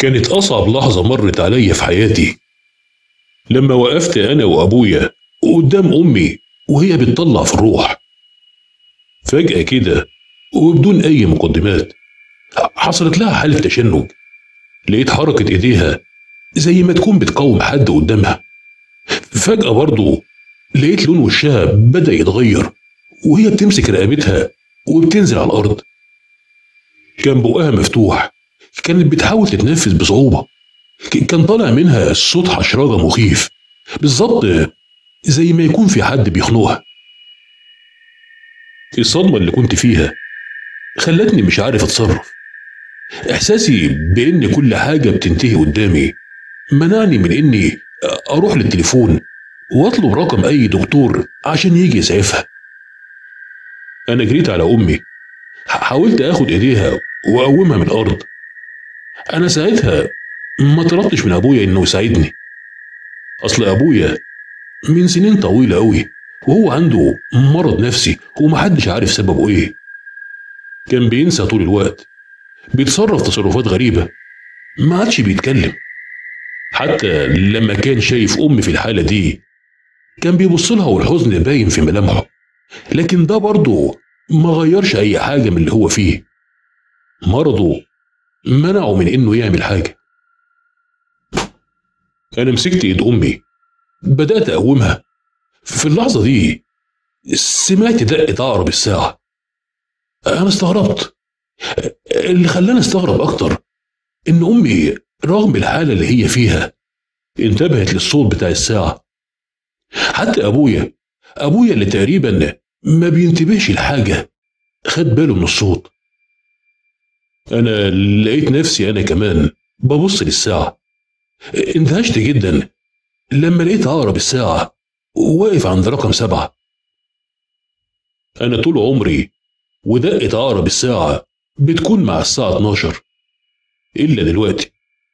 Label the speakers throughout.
Speaker 1: كانت أصعب لحظة مرت عليا في حياتي لما وقفت أنا وأبويا قدام أمي وهي بتطلع في الروح فجأة كده وبدون أي مقدمات حصلت لها حالة تشنج لقيت حركة إيديها زي ما تكون بتقاوم حد قدامها فجأة برضه لقيت لون وشها بدأ يتغير وهي بتمسك رقبتها وبتنزل على الأرض كان بقها مفتوح كانت بتحاول تتنفس بصعوبة ك- كان طالع منها صوت حشرجة مخيف بالظبط زي ما يكون في حد بيخنقها الصدمة اللي كنت فيها خلتني مش عارف اتصرف احساسي بان كل حاجة بتنتهي قدامي منعني من اني اروح للتليفون واطلب رقم اي دكتور عشان يجي يسعفها انا جريت على امي ح- حاولت اخد ايديها واقومها من الارض انا ساعتها ما طلبتش من ابويا انه يساعدني اصل ابويا من سنين طويله قوي وهو عنده مرض نفسي ومحدش عارف سببه ايه كان بينسى طول الوقت بيتصرف تصرفات غريبه ما عادش بيتكلم حتى لما كان شايف امي في الحاله دي كان بيبص لها والحزن باين في ملامحه لكن ده برضه ما غيرش اي حاجه من اللي هو فيه مرضه منعه من انه يعمل حاجه انا مسكت ايد امي بدات اقومها في اللحظه دي سمعت دقه عقرب الساعه انا استغربت اللي خلاني استغرب اكتر ان امي رغم الحاله اللي هي فيها انتبهت للصوت بتاع الساعه حتى ابويا ابويا اللي تقريبا ما بينتبهش لحاجه خد باله من الصوت انا لقيت نفسي انا كمان ببص للساعه اندهشت جدا لما لقيت عقرب الساعه واقف عند رقم سبعه انا طول عمري ودقة عقرب الساعة بتكون مع الساعة 12 إلا دلوقتي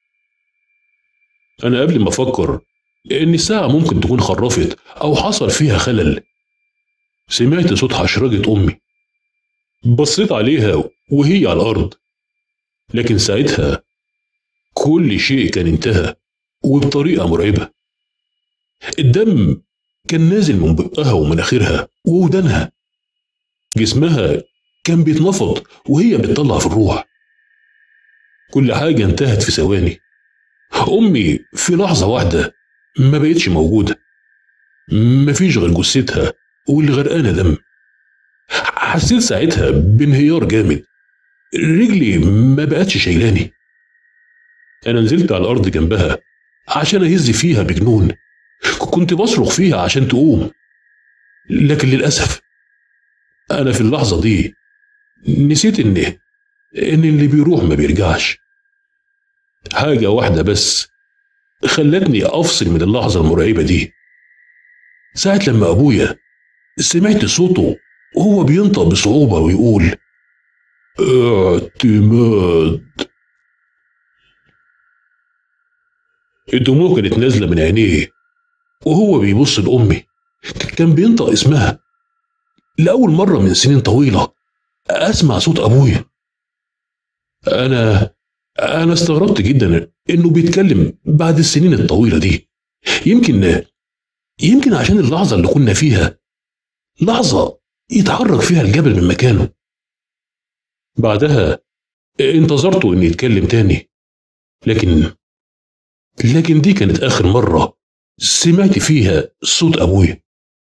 Speaker 1: أنا قبل ما أفكر إن الساعة ممكن تكون خرفت أو حصل فيها خلل سمعت صوت حشرجة أمي بصيت عليها وهي على الأرض لكن ساعتها كل شيء كان انتهى وبطريقة مرعبة الدم كان نازل من بقها ومناخيرها وودانها جسمها كان بيتنفض وهي بتطلع في الروح كل حاجة انتهت في ثواني أمي في لحظة واحدة ما بقتش موجودة مفيش غير جثتها واللي غرقانة دم حسيت ساعتها بانهيار جامد رجلي ما بقتش شايلاني أنا نزلت على الأرض جنبها عشان أهز فيها بجنون كنت بصرخ فيها عشان تقوم لكن للأسف أنا في اللحظة دي نسيت إن إن اللي بيروح ما بيرجعش حاجة واحدة بس خلتني أفصل من اللحظة المرعبة دي ساعة لما أبويا سمعت صوته وهو بينطق بصعوبة ويقول اعتماد الدموع كانت نازلة من عينيه وهو بيبص لأمي كان بينطق اسمها لأول مرة من سنين طويلة أسمع صوت أبويا أنا أنا استغربت جدا إنه بيتكلم بعد السنين الطويلة دي يمكن يمكن عشان اللحظة اللي كنا فيها لحظة يتحرك فيها الجبل من مكانه بعدها انتظرته إنه يتكلم تاني لكن لكن دي كانت آخر مرة سمعت فيها صوت أبويا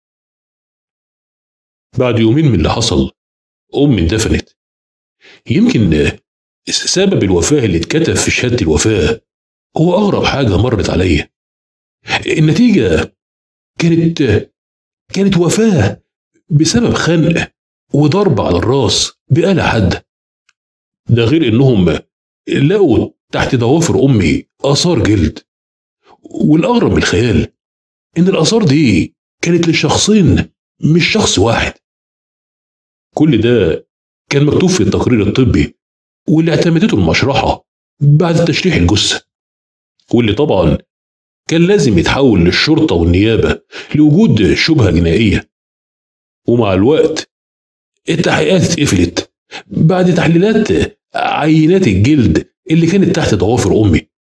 Speaker 1: بعد يومين من اللي حصل أمي اندفنت يمكن سبب الوفاة اللي اتكتب في شهادة الوفاة هو أغرب حاجة مرت عليا النتيجة كانت كانت وفاة بسبب خنق وضرب على الراس بآلة حادة ده غير إنهم لقوا تحت ضوافر أمي آثار جلد والأغرب من الخيال إن الآثار دي كانت لشخصين مش شخص واحد كل ده كان مكتوب في التقرير الطبي واللي اعتمدته المشرحة بعد تشريح الجثة واللي طبعا كان لازم يتحول للشرطة والنيابة لوجود شبهة جنائية ومع الوقت التحقيقات اتقفلت بعد تحليلات عينات الجلد اللي كانت تحت ضوافر أمي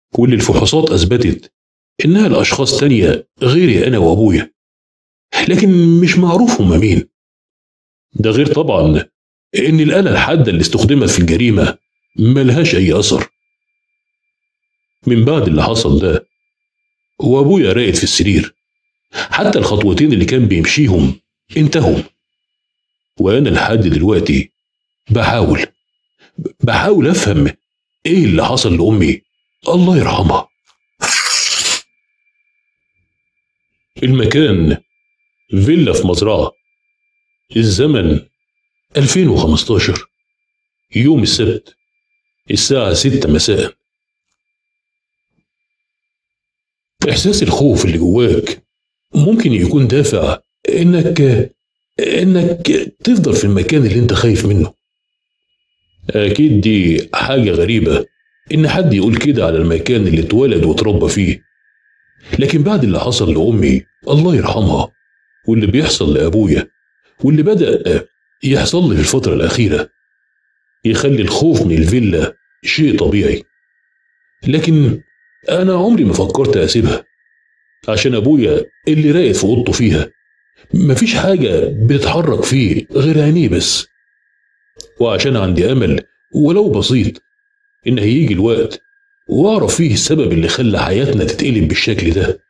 Speaker 1: واللي الفحوصات أثبتت إنها لأشخاص تانية غيري أنا وأبويا لكن مش معروف هما مين ده غير طبعا إن الآلة الحادة اللي استخدمت في الجريمة ملهاش أي أثر من بعد اللي حصل ده وأبويا راقد في السرير حتى الخطوتين اللي كان بيمشيهم انتهوا وأنا لحد دلوقتي بحاول بحاول أفهم إيه اللي حصل لأمي الله يرحمها المكان فيلا في مزرعة الزمن 2015 يوم السبت الساعة 6 مساء إحساس الخوف اللي جواك ممكن يكون دافع إنك إنك تفضل في المكان اللي أنت خايف منه أكيد دي حاجة غريبة إن حد يقول كده على المكان اللي اتولد واتربى فيه لكن بعد اللي حصل لأمي الله يرحمها واللي بيحصل لأبويا واللي بدأ يحصل لي في الفترة الأخيرة يخلي الخوف من الفيلا شيء طبيعي لكن أنا عمري ما فكرت أسيبها عشان أبويا اللي راقد في أوضته فيها مفيش حاجة بتتحرك فيه غير عينيه بس وعشان عندي أمل ولو بسيط إن هيجي الوقت وأعرف فيه السبب اللي خلى حياتنا تتقلب بالشكل ده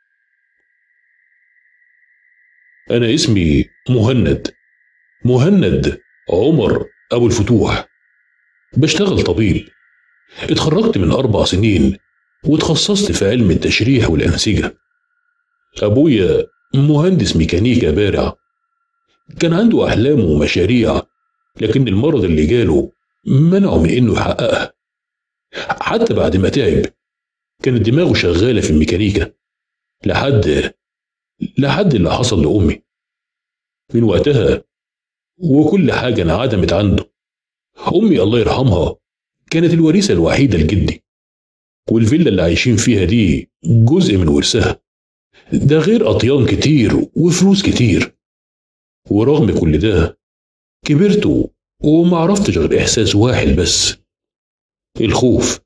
Speaker 1: أنا اسمي مهند مهند عمر أبو الفتوح بشتغل طبيب اتخرجت من أربع سنين وتخصصت في علم التشريح والأنسجة أبويا مهندس ميكانيكا بارع كان عنده أحلام ومشاريع لكن المرض اللي جاله منعه من إنه يحققها حتى بعد ما تعب كانت دماغه شغالة في الميكانيكا لحد لحد اللي حصل لأمي من وقتها وكل حاجة انعدمت عنده أمي الله يرحمها كانت الوريثة الوحيدة لجدي والفيلا اللي عايشين فيها دي جزء من ورثها ده غير أطيان كتير وفلوس كتير ورغم كل ده كبرت وما عرفتش غير إحساس واحد بس الخوف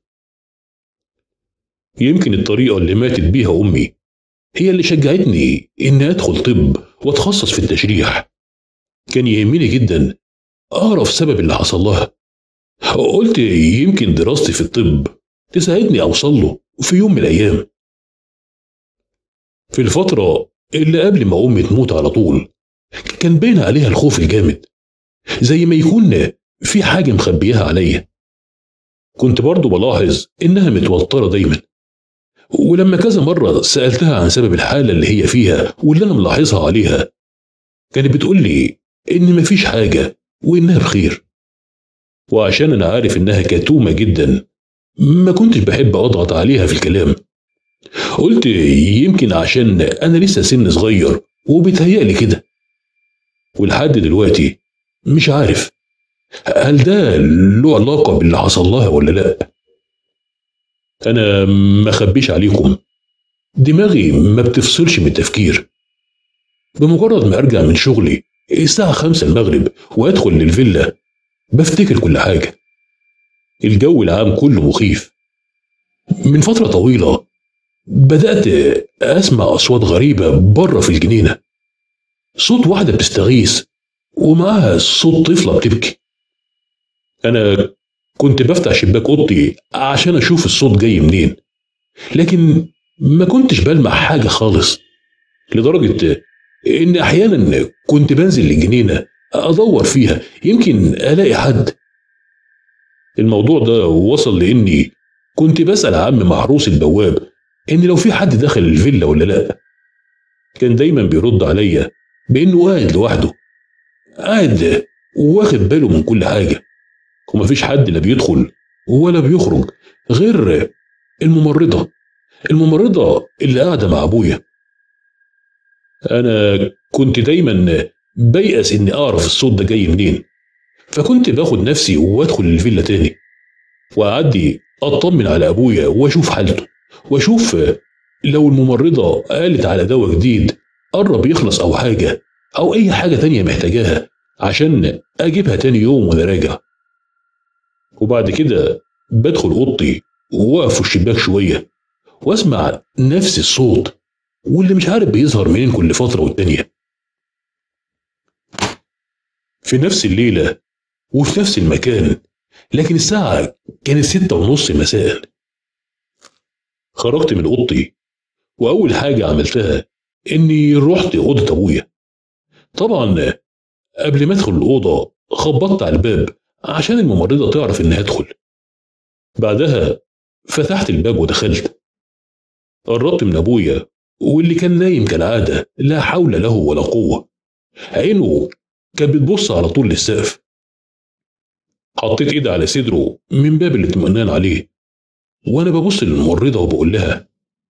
Speaker 1: يمكن الطريقة اللي ماتت بيها أمي هي اللي شجعتني إني أدخل طب وأتخصص في التشريح كان يهمني جدا أعرف سبب اللي حصل لها قلت يمكن دراستي في الطب تساعدني أوصل له في يوم من الأيام في الفترة اللي قبل ما أمي تموت على طول كان باين عليها الخوف الجامد زي ما يكون في حاجة مخبياها عليا كنت برضو بلاحظ إنها متوترة دايما ولما كذا مرة سألتها عن سبب الحالة اللي هي فيها واللي أنا ملاحظها عليها كانت بتقول لي إن مفيش حاجة وإنها بخير وعشان أنا عارف إنها كتومة جدا ما كنتش بحب أضغط عليها في الكلام قلت يمكن عشان أنا لسه سن صغير وبيتهيألي كده ولحد دلوقتي مش عارف هل ده له علاقة باللي حصل لها ولا لأ أنا ما أخبيش عليكم دماغي ما بتفصلش من التفكير بمجرد ما أرجع من شغلي الساعة خمسة المغرب وأدخل للفيلا بفتكر كل حاجة الجو العام كله مخيف من فترة طويلة بدأت أسمع أصوات غريبة بره في الجنينة صوت واحدة بتستغيث ومعاها صوت طفلة بتبكي أنا كنت بفتح شباك أوضتي عشان أشوف الصوت جاي منين لكن ما كنتش بلمع حاجة خالص لدرجة إن أحيانا كنت بنزل الجنينة أدور فيها يمكن ألاقي حد الموضوع ده وصل لإني كنت بسأل عم محروس البواب إن لو في حد دخل الفيلا ولا لأ كان دايما بيرد عليا بإنه قاعد لوحده قاعد واخد باله من كل حاجة ومفيش حد لا بيدخل ولا بيخرج غير الممرضة الممرضة اللي قاعدة مع أبويا أنا كنت دايما بيأس إني أعرف الصوت ده جاي منين فكنت باخد نفسي وأدخل الفيلا تاني وأعدي أطمن على أبويا وأشوف حالته وأشوف لو الممرضة قالت على دواء جديد قرب يخلص أو حاجة أو أي حاجة تانية محتاجاها عشان أجيبها تاني يوم وأنا راجع وبعد كده بدخل أوضتي وأقف في الشباك شوية واسمع نفس الصوت واللي مش عارف بيظهر منين كل فترة والتانية في نفس الليلة وفي نفس المكان لكن الساعة كانت ستة ونص مساء خرجت من أوضتي وأول حاجة عملتها إني رحت أوضة أبويا طبعا قبل ما أدخل الأوضة خبطت على الباب عشان الممرضة تعرف إني هدخل بعدها فتحت الباب ودخلت قربت من أبويا واللي كان نايم كالعادة لا حول له ولا قوة عينه كانت بتبص على طول للسقف حطيت ايدي على صدره من باب الاطمئنان عليه وانا ببص للممرضه وبقول لها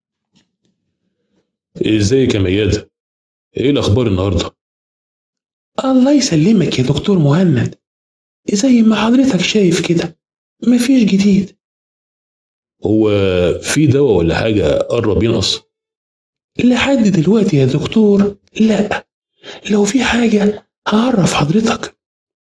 Speaker 1: ازيك يا ميادة ايه الاخبار النهارده
Speaker 2: الله يسلمك يا دكتور مهند زي ما حضرتك شايف كده مفيش جديد
Speaker 1: هو في دواء ولا حاجه قرب ينقص
Speaker 2: لحد دلوقتي يا دكتور لا لو في حاجة هعرف حضرتك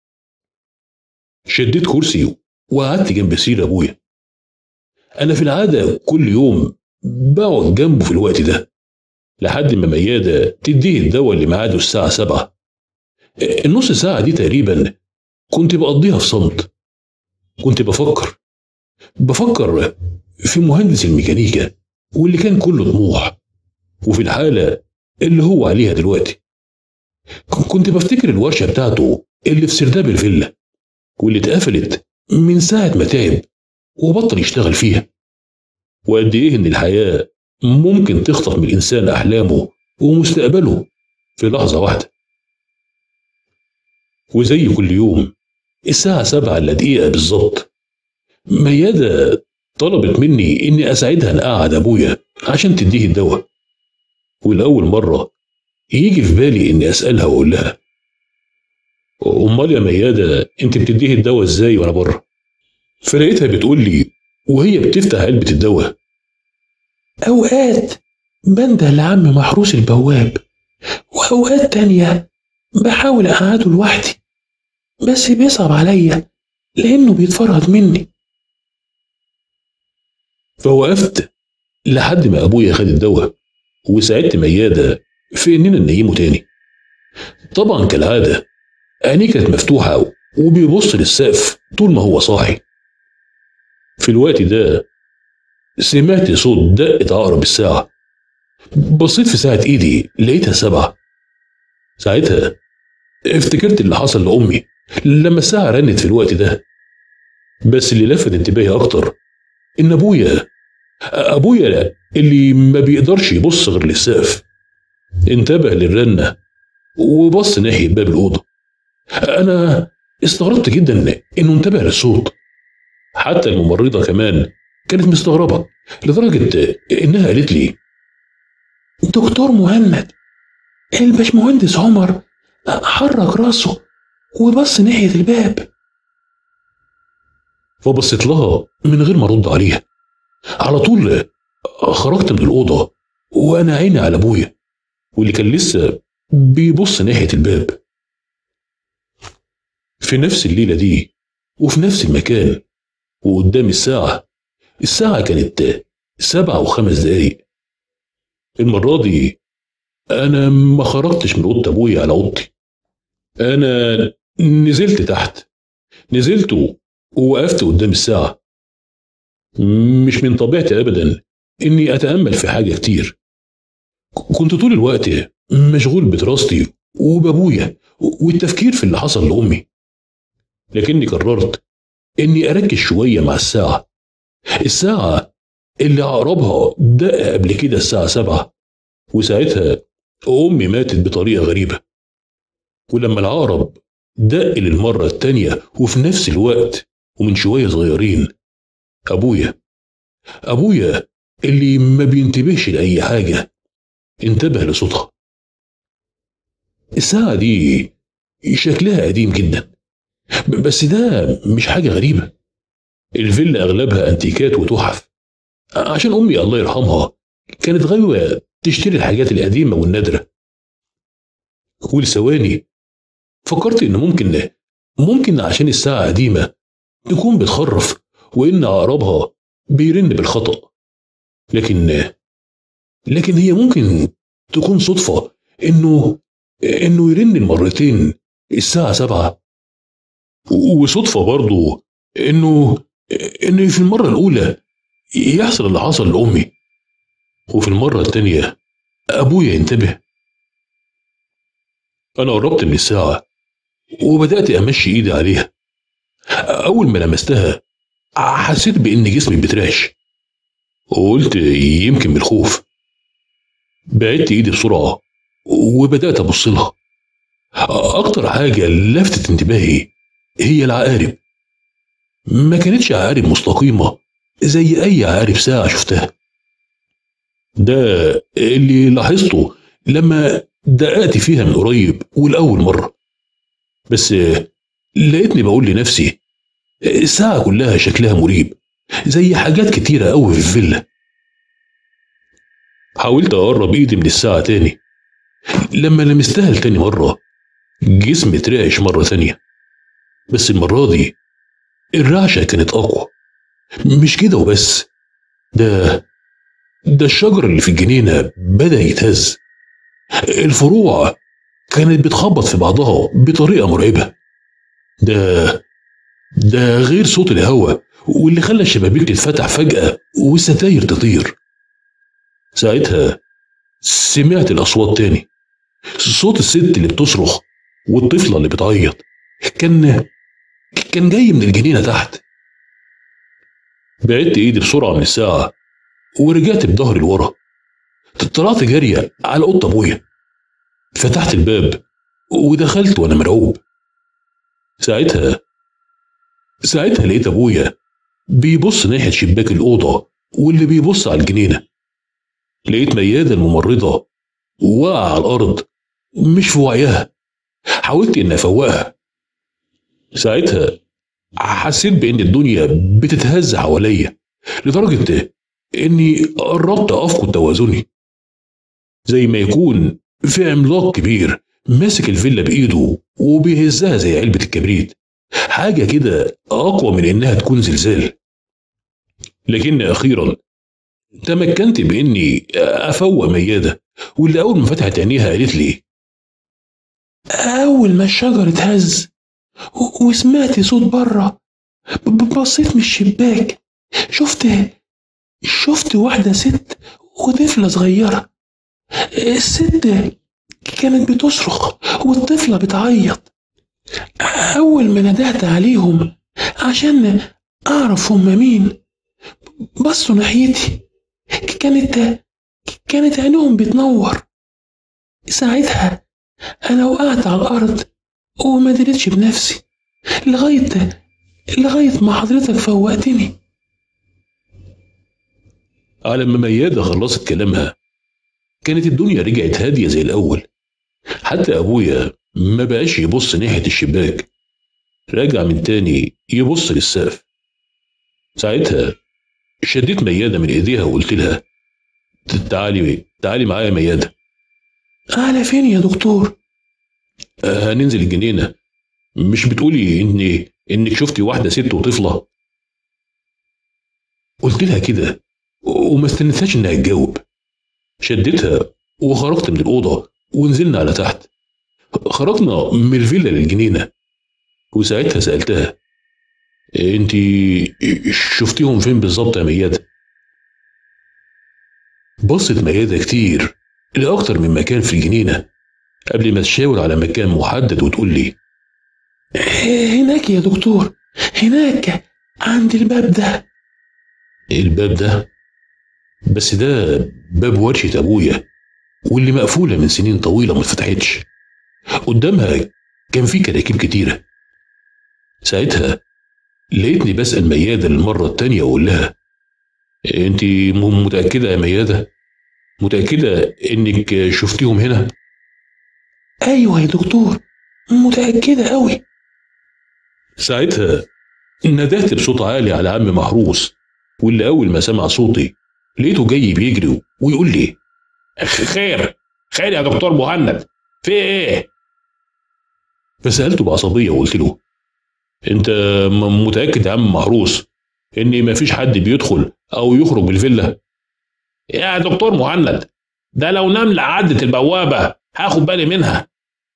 Speaker 1: شديت كرسي وقعدت جنب سرير ابويا انا في العاده كل يوم بقعد جنبه في الوقت ده لحد ما ميادة تديه الدواء اللي ميعاده الساعة سبعة النص ساعة دي تقريبا كنت بقضيها في صمت كنت بفكر بفكر في مهندس الميكانيكا واللي كان كله طموح وفي الحالة اللي هو عليها دلوقتي كنت بفتكر الورشة بتاعته اللي في سرداب الفيلا واللي اتقفلت من ساعة ما تعب وبطل يشتغل فيها وقد إيه إن الحياة ممكن تخطف من الإنسان أحلامه ومستقبله في لحظة واحدة وزي كل يوم الساعة سبعة إلا دقيقة بالظبط ميادة طلبت مني إني أساعدها نقعد أبويا عشان تديه الدواء والأول مرة يجي في بالي إني أسألها وأقول لها أمال يا ميادة أنت بتديه الدواء إزاي وأنا بره؟ فلقيتها بتقول لي وهي بتفتح علبة الدواء
Speaker 2: أوقات بنده لعم محروس البواب وأوقات تانية بحاول أقعده لوحدي بس بيصعب عليا لأنه بيتفرهد مني
Speaker 1: فوقفت لحد ما أبويا خد الدواء وساعدت ميادة في إننا ننيمه تاني طبعا كالعادة عينيه كانت مفتوحة وبيبص للسقف طول ما هو صاحي في الوقت ده سمعت صوت دقة عقرب الساعة بصيت في ساعة إيدي لقيتها سبعة ساعتها افتكرت اللي حصل لأمي لما الساعة رنت في الوقت ده بس اللي لفت انتباهي أكتر إن أبويا أبويا اللي ما بيقدرش يبص غير للسقف انتبه للرنة وبص ناحية باب الأوضة أنا استغربت جدا إنه انتبه للصوت حتى الممرضة كمان كانت مستغربة لدرجة إنها قالت لي
Speaker 2: دكتور مهند الباشمهندس عمر حرك راسه وبص ناحية الباب
Speaker 1: فبصيت لها من غير ما ارد عليها على طول خرجت من الأوضة وأنا عيني على أبويا واللي كان لسه بيبص ناحية الباب في نفس الليلة دي وفي نفس المكان وقدام الساعة الساعة كانت سبعة وخمس دقايق المرة دي أنا ما خرجتش من أوضة أبويا على أوضتي أنا نزلت تحت نزلت ووقفت قدام الساعة مش من طبيعتي أبدا إني أتأمل في حاجة كتير كنت طول الوقت مشغول بدراستي وبابويا والتفكير في اللي حصل لأمي لكني قررت إني أركز شوية مع الساعة الساعة اللي عقربها دق قبل كده الساعة سبعة وساعتها أمي ماتت بطريقة غريبة ولما العقرب دق للمرة التانية وفي نفس الوقت ومن شوية صغيرين أبويا أبويا اللي ما بينتبهش لأي حاجة انتبه لصوتها الساعة دي شكلها قديم جدا بس ده مش حاجة غريبة الفيلا أغلبها أنتيكات وتحف عشان أمي الله يرحمها كانت غاوية تشتري الحاجات القديمة والنادرة ولثواني فكرت إن ممكن ممكن عشان الساعة قديمة تكون بتخرف وإن عقربها بيرن بالخطأ لكن لكن هي ممكن تكون صدفة إنه إنه يرن المرتين الساعة سبعة وصدفة برضه إنه إنه في المرة الأولى يحصل اللي حصل لأمي وفي المرة التانية أبويا ينتبه أنا قربت من الساعة وبدأت أمشي إيدي عليها أول ما لمستها حسيت بإن جسمي بيترعش وقلت يمكن من الخوف بعدت إيدي بسرعة وبدأت أبص لها أكتر حاجة لفتت انتباهي هي العقارب ما كانتش عقارب مستقيمة زي أي عقارب ساعة شفتها ده اللي لاحظته لما دققت فيها من قريب والأول مرة بس لقيتني بقول لنفسي الساعة كلها شكلها مريب زي حاجات كتيرة أوي في الفيلا حاولت أقرب إيدي من الساعة تاني لما لمستها لتاني مرة جسمي اترعش مرة ثانية بس المرة دي الرعشة كانت أقوى مش كده وبس ده ده الشجر اللي في الجنينة بدأ يتهز الفروع كانت بتخبط في بعضها بطريقة مرعبة ده ده غير صوت الهواء واللي خلى الشبابيك تتفتح فجأة والستاير تطير ساعتها سمعت الأصوات تاني صوت الست اللي بتصرخ والطفلة اللي بتعيط كان كان جاي من الجنينة تحت بعدت ايدي بسرعة من الساعة ورجعت بظهري لورا طلعت جارية على أوضة أبويا فتحت الباب ودخلت وأنا مرعوب ساعتها ساعتها لقيت أبويا بيبص ناحية شباك الأوضة واللي بيبص على الجنينة لقيت ميادة الممرضة واقعة على الأرض مش في وعيها حاولت إني أفوقها ساعتها حسيت بإن الدنيا بتتهز حواليا لدرجة إني قربت أفقد توازني زي ما يكون في عملاق كبير ماسك الفيلا بإيده وبيهزها زي علبة الكبريت حاجة كده أقوى من إنها تكون زلزال لكن أخيرا تمكنت بإني أفوق ميادة واللي أول ما فتحت عينيها قالت لي
Speaker 2: أول ما الشجر اتهز و- وسمعت صوت بره ب- بصيت من الشباك شفت شفت واحدة ست وطفلة صغيرة الست كانت بتصرخ والطفلة بتعيط أول ما ندهت عليهم عشان أعرف هما مين بصوا ناحيتي كانت كانت عينهم بتنور ساعتها أنا وقعت على الأرض وما دريتش بنفسي لغاية لغاية ما حضرتك فوقتني
Speaker 1: على ما ميادة خلصت كلامها كانت الدنيا رجعت هادية زي الأول حتى أبويا ما بقاش يبص ناحية الشباك راجع من تاني يبص للسقف ساعتها شديت ميادة من إيديها وقلت لها تعالي تعالي معايا يا ميادة
Speaker 2: على فين يا دكتور
Speaker 1: آه، هننزل الجنينة مش بتقولي إن إنك شفتي واحدة ست وطفلة قلت لها كده وما استنيتهاش إنها تجاوب شدتها وخرجت من الأوضة ونزلنا على تحت خرجنا من الفيلا للجنينة وساعتها سألتها انت شفتيهم فين بالظبط يا ميادة بصت ميادة كتير لأكتر من مكان في الجنينة قبل ما تشاور على مكان محدد وتقول لي
Speaker 2: هناك يا دكتور هناك عند الباب ده
Speaker 1: الباب ده بس ده باب ورشة أبويا واللي مقفولة من سنين طويلة ما اتفتحتش قدامها كان في كراكيب كتيرة ساعتها لقيتني بسأل ميادة للمرة التانية وأقول لها أنت م- متأكدة يا ميادة؟ متأكدة إنك شفتيهم هنا؟
Speaker 2: أيوة يا دكتور متأكدة أوي
Speaker 1: ساعتها ندهت بصوت عالي على عم محروس واللي أول ما سمع صوتي لقيته جاي بيجري ويقول لي خير خير يا دكتور مهند في ايه؟ فسألته بعصبية وقلت له انت م- متأكد يا عم محروس ان مفيش حد بيدخل او يخرج من الفيلا؟
Speaker 3: يا دكتور مهند ده لو نملة عدت البوابة هاخد بالي منها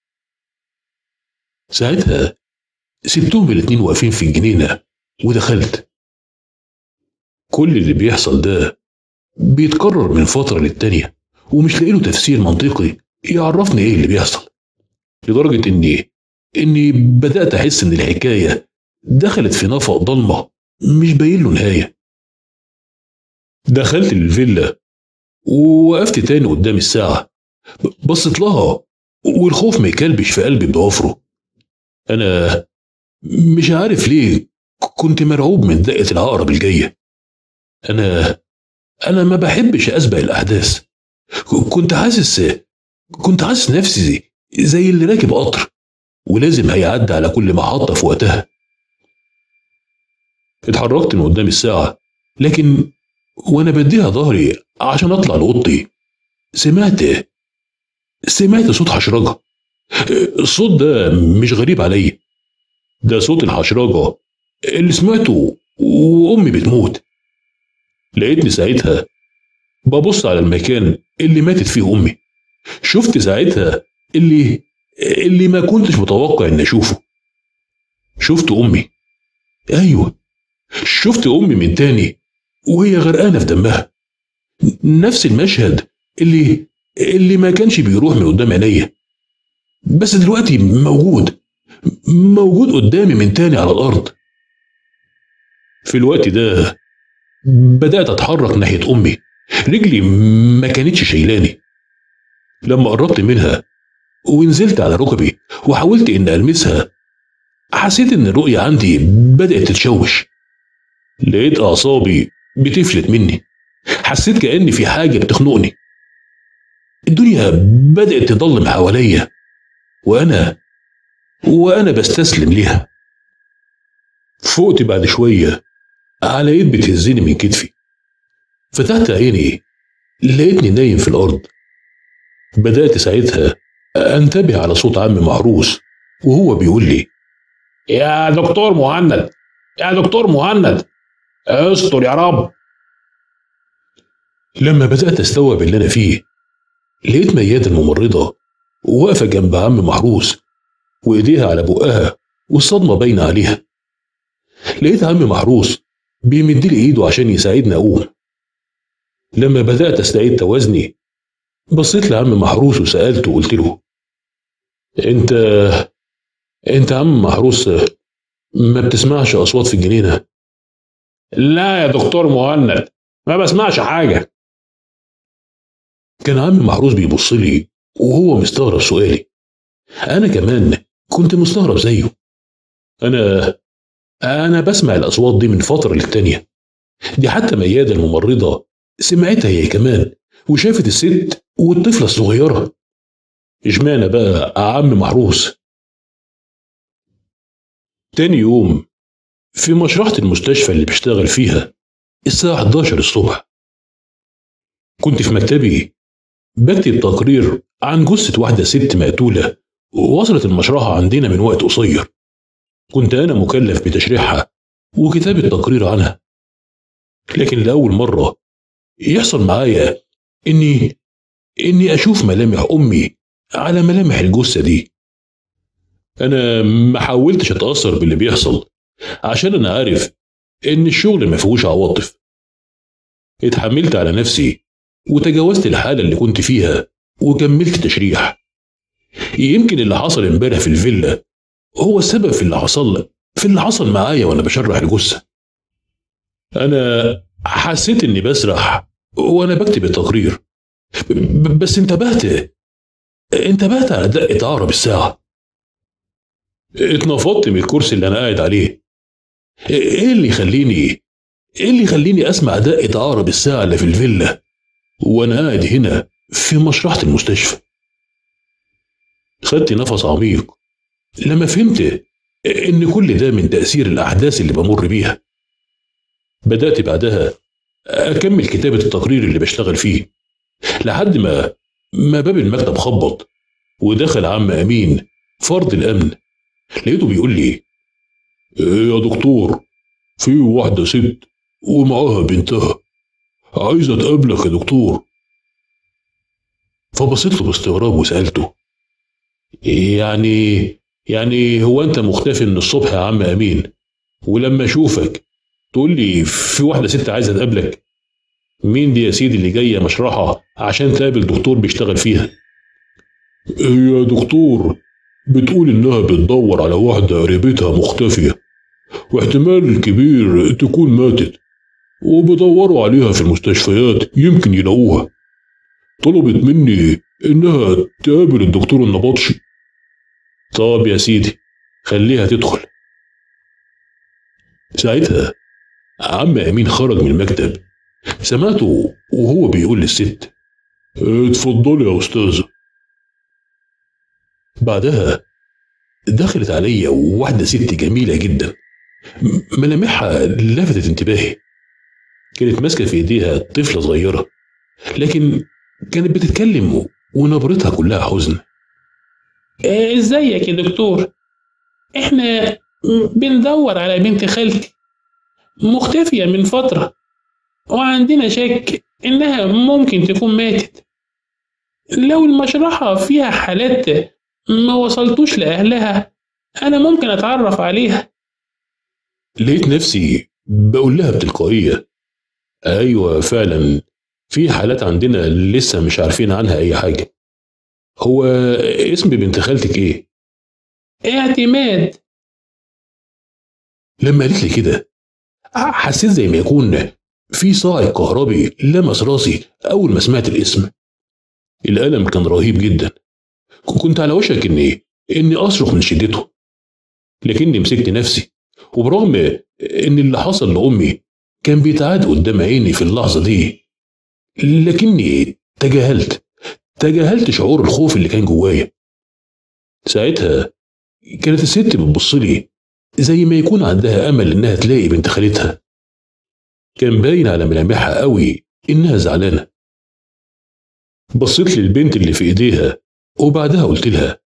Speaker 1: ساعتها سبتهم الاتنين واقفين في الجنينة ودخلت كل اللي بيحصل ده بيتكرر من فترة للتانية ومش لاقي له تفسير منطقي يعرفني ايه اللي بيحصل لدرجة اني اني بدأت احس ان الحكاية دخلت في نفق ضلمة مش باين له نهاية دخلت الفيلا ووقفت تاني قدام الساعة بصيت لها والخوف ما يكلبش في قلبي بضوافره أنا مش عارف ليه كنت مرعوب من دقة العقرب الجاية أنا أنا ما بحبش أسبق الأحداث كنت حاسس كنت حاسس نفسي زي اللي راكب قطر ولازم هيعدي على كل محطة في وقتها اتحركت من قدام الساعة لكن وأنا بديها ظهري عشان أطلع لأوضتي سمعت سمعت صوت حشرجة الصوت ده مش غريب عليا ده صوت الحشرجة اللي سمعته وأمي بتموت لقيتني ساعتها ببص على المكان اللي ماتت فيه أمي شفت ساعتها اللي اللي ما كنتش متوقع إني أشوفه شفت أمي أيوه شفت أمي من تاني وهي غرقانة في دمها نفس المشهد اللي اللي ما كانش بيروح من قدام عينيا بس دلوقتي موجود موجود قدامي من تاني على الأرض في الوقت ده بدأت أتحرك ناحية أمي رجلي ما كانتش شايلاني لما قربت منها ونزلت على ركبي وحاولت إن ألمسها حسيت إن الرؤية عندي بدأت تتشوش لقيت أعصابي بتفلت مني حسيت كأن في حاجة بتخنقني الدنيا بدأت تضلم حواليا وأنا وأنا بستسلم ليها فقت بعد شوية على إيد بتهزني من كتفي فتحت عيني لقيتني نايم في الأرض بدأت ساعتها أنتبه على صوت عم محروس وهو بيقول لي
Speaker 3: يا دكتور مهند يا دكتور مهند استر يا رب
Speaker 1: لما بدأت أستوعب اللي أنا فيه لقيت ميادة الممرضة واقفة جنب عم محروس وإيديها على بقها والصدمة باينة عليها لقيت عم محروس بيمد لي إيده عشان يساعدني أقوم لما بدأت أستعيد توازني بصيت لعم محروس وسألته وقلت له أنت أنت عم محروس ما بتسمعش أصوات في الجنينة
Speaker 3: لا يا دكتور مهند ما بسمعش حاجة
Speaker 1: كان عم محروس بيبص لي وهو مستغرب سؤالي أنا كمان كنت مستغرب زيه أنا أنا بسمع الأصوات دي من فترة للتانية دي حتى ميادة الممرضة سمعتها هي كمان وشافت الست والطفلة الصغيرة اشمعنى بقى عم محروس تاني يوم في مشرحة المستشفى اللي بشتغل فيها الساعة 11 الصبح كنت في مكتبي بكتب تقرير عن جثة واحدة ست مقتولة وصلت المشرحة عندنا من وقت قصير كنت أنا مكلف بتشريحها وكتابة تقرير عنها لكن لأول مرة يحصل معايا إني إني أشوف ملامح أمي على ملامح الجثة دي أنا ما حاولتش أتأثر باللي بيحصل عشان أنا عارف إن الشغل ما فيهوش عواطف اتحملت على نفسي وتجاوزت الحالة اللي كنت فيها وكملت تشريح يمكن اللي حصل امبارح في الفيلا هو السبب في اللي حصل في اللي حصل معايا وانا بشرح الجثة انا حسيت اني بسرح وانا بكتب التقرير ب- بس انتبهت انتبهت على دقة عقرب الساعة اتنفضت من الكرسي اللي انا قاعد عليه ايه اللي يخليني ايه اللي يخليني اسمع دقة عقرب الساعة اللي في الفيلا وانا قاعد هنا في مشرحة المستشفى خدت نفس عميق لما فهمت ان كل ده من تأثير الاحداث اللي بمر بيها بدأت بعدها اكمل كتابة التقرير اللي بشتغل فيه لحد ما ما باب المكتب خبط ودخل عم امين فرد الامن لقيته بيقول لي "إيه يا دكتور في واحدة ست ومعاها بنتها عايزة تقابلك يا دكتور فبصيت له باستغراب وسألته يعني يعني هو أنت مختفي من الصبح يا عم أمين ولما أشوفك تقول لي في واحدة ست عايزة تقابلك مين دي يا سيدي اللي جاية مشرحة عشان تقابل دكتور بيشتغل فيها هي دكتور بتقول إنها بتدور على واحدة قريبتها مختفية واحتمال كبير تكون ماتت وبدوروا عليها في المستشفيات يمكن يلاقوها طلبت مني إنها تقابل الدكتور النبطشي طب يا سيدي خليها تدخل ساعتها عم أمين خرج من المكتب سمعته وهو بيقول للست اتفضلي يا أستاذة بعدها دخلت عليا واحدة ست جميلة جدا ملامحها لفتت انتباهي كانت ماسكة في ايديها طفلة صغيرة لكن كانت بتتكلم ونبرتها كلها حزن
Speaker 2: آه، ازيك يا دكتور احنا بندور على بنت خالتي مختفية من فترة وعندنا شك انها ممكن تكون ماتت لو المشرحة فيها حالات ما وصلتوش لأهلها أنا ممكن أتعرف عليها
Speaker 1: لقيت نفسي بقول لها بتلقائية أيوة فعلا في حالات عندنا لسه مش عارفين عنها أي حاجة هو اسم بنت خالتك إيه؟
Speaker 2: اعتماد
Speaker 1: لما قالت لي كده حسيت زي ما يكون في صاعق كهربي لمس راسي أول ما سمعت الاسم الألم كان رهيب جدا كنت على وشك إني إني أصرخ من شدته لكني مسكت نفسي وبرغم إن اللي حصل لأمي كان بيتعاد قدام عيني في اللحظة دي لكني تجاهلت تجاهلت شعور الخوف اللي كان جوايا ساعتها كانت الست بتبص لي زي ما يكون عندها امل انها تلاقي بنت خالتها كان باين على ملامحها قوي انها زعلانه بصيت للبنت اللي في ايديها وبعدها قلت لها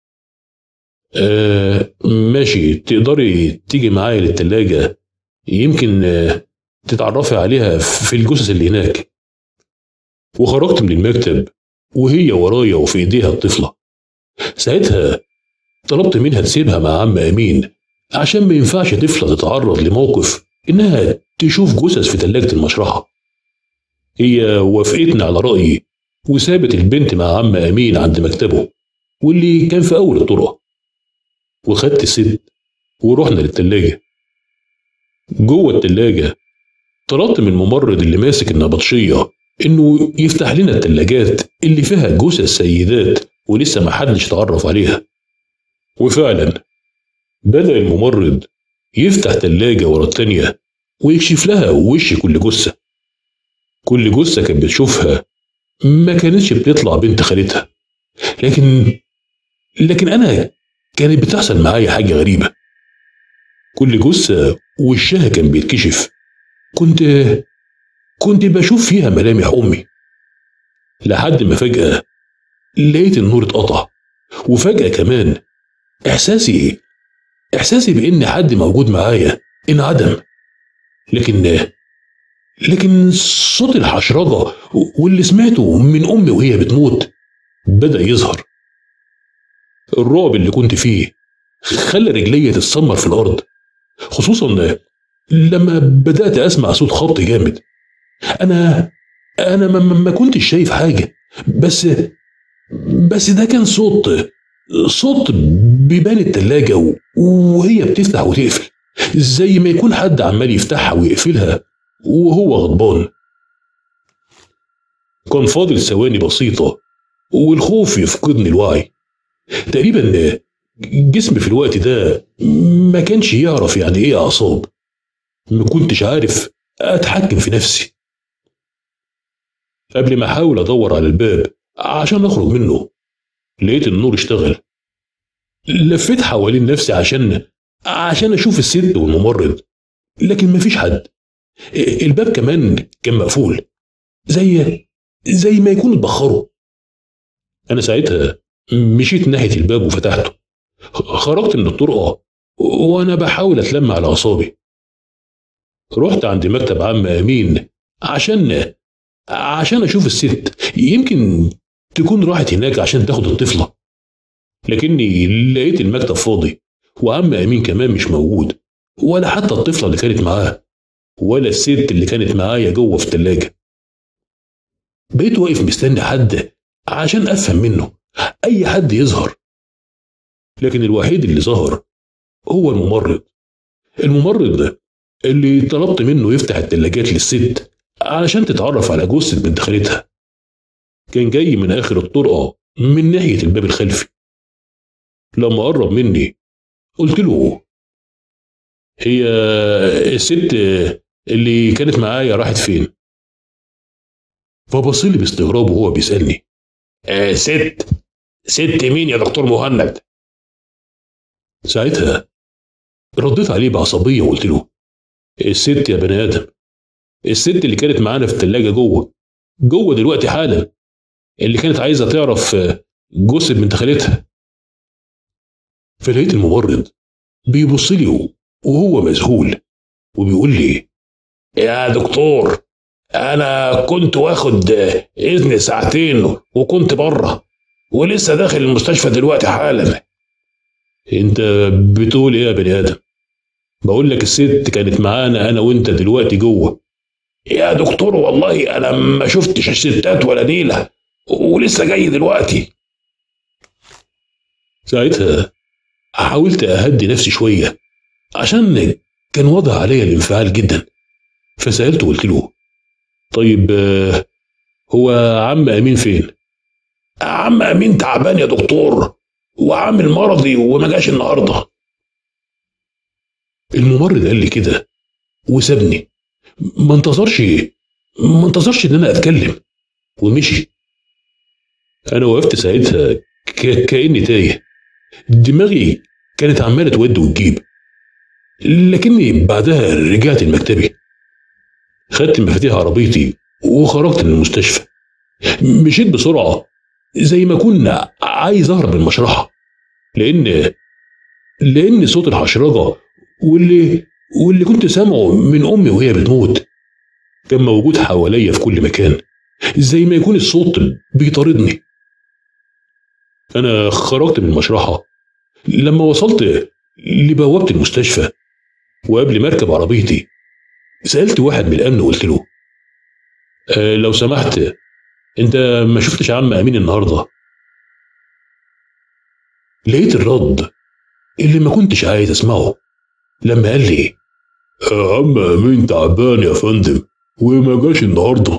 Speaker 1: آه ماشي تقدري تيجي معايا للتلاجة يمكن آه تتعرفي عليها في الجثث اللي هناك وخرجت من المكتب وهي ورايا وفي ايديها الطفلة ساعتها طلبت منها تسيبها مع عم أمين عشان ما ينفعش طفلة تتعرض لموقف إنها تشوف جثث في تلاجة المشرحة هي وافقتني على رأيي وسابت البنت مع عم أمين عند مكتبه واللي كان في أول الطرق وخدت الست ورحنا للتلاجة جوه التلاجة طلبت من الممرض اللي ماسك النبطشية إنه يفتح لنا التلاجات اللي فيها جثث سيدات ولسه محدش تعرف عليها وفعلا بدأ الممرض يفتح تلاجة ورا التانية ويكشف لها وش كل جثة كل جثة كانت بتشوفها ما كانتش بتطلع بنت خالتها لكن لكن أنا كانت بتحصل معايا حاجة غريبة كل جثة وشها كان بيتكشف كنت كنت بشوف فيها ملامح أمي لحد ما فجأة لقيت النور اتقطع وفجأة كمان إحساسي إحساسي بإن حد موجود معايا انعدم لكن لكن صوت الحشرجة واللي سمعته من أمي وهي بتموت بدأ يظهر الرعب اللي كنت فيه خلى رجلي تتسمر في الأرض خصوصا لما بدأت أسمع صوت خبط جامد أنا أنا ما, ما كنتش شايف حاجة بس بس ده كان صوت صوت بيبان التلاجة وهي بتفتح وتقفل زي ما يكون حد عمال يفتحها ويقفلها وهو غضبان كان فاضل ثواني بسيطة والخوف يفقدني الوعي تقريبا جسمي في الوقت ده ما كانش يعرف يعني ايه اعصاب ما كنتش عارف اتحكم في نفسي قبل ما احاول ادور على الباب عشان اخرج منه لقيت النور اشتغل لفيت حوالين نفسي عشان عشان اشوف الست والممرض لكن مفيش حد الباب كمان كان مقفول زي زي ما يكون اتبخروا انا ساعتها مشيت ناحيه الباب وفتحته خرجت من الطرقه وانا بحاول اتلم على اعصابي رحت عند مكتب عم امين عشان عشان اشوف الست يمكن تكون راحت هناك عشان تاخد الطفله لكني لقيت المكتب فاضي وعم امين كمان مش موجود ولا حتى الطفله اللي كانت معاه ولا الست اللي كانت معايا جوه في التلاجة بقيت واقف مستني حد عشان افهم منه اي حد يظهر لكن الوحيد اللي ظهر هو الممرض الممرض ده اللي طلبت منه يفتح التلاجات للست علشان تتعرف على جثة بنت خالتها كان جاي من آخر الطرقة من ناحية الباب الخلفي لما قرب مني قلت له هي الست اللي كانت معايا راحت فين فبص لي باستغراب وهو بيسألني
Speaker 3: آه ست ست مين يا دكتور مهند
Speaker 1: ساعتها رديت عليه بعصبية وقلت له الست يا بني آدم الست اللي كانت معانا في التلاجة جوه جوه دلوقتي حالا اللي كانت عايزة تعرف جثة بنت خالتها فلقيت الممرض بيبص لي وهو مذهول وبيقول لي
Speaker 3: يا دكتور انا كنت واخد اذن ساعتين وكنت بره ولسه داخل المستشفى دلوقتي حالا
Speaker 1: انت بتقول ايه يا بني ادم بقول لك الست كانت معانا انا وانت دلوقتي جوه
Speaker 3: يا دكتور والله انا ما شفتش الستات ولا نيله ولسه جاي دلوقتي
Speaker 1: ساعتها حاولت اهدي نفسي شويه عشان كان وضع عليا الانفعال جدا فسالته وقلت له طيب هو عم امين فين
Speaker 3: عم امين تعبان يا دكتور وعامل مرضي وما جاش النهارده
Speaker 1: الممرض قال لي كده وسابني ما انتظرش ما انتظرش ان انا اتكلم ومشي انا وقفت ساعتها ك... كاني تايه دماغي كانت عماله تود وتجيب لكني بعدها رجعت لمكتبي خدت مفاتيح عربيتي وخرجت من المستشفى مشيت بسرعه زي ما كنا عايز اهرب من المشرحه لان لان صوت الحشرجه واللي واللي كنت سامعه من امي وهي بتموت كان موجود حواليا في كل مكان زي ما يكون الصوت بيطاردني انا خرجت من المشرحه لما وصلت لبوابه المستشفى وقبل ما اركب عربيتي سالت واحد من الامن وقلت له أه لو سمحت انت ما شفتش عم امين النهارده لقيت الرد اللي ما كنتش عايز اسمعه لما قال لي
Speaker 4: عم امين تعبان يا فندم وما جاش النهارده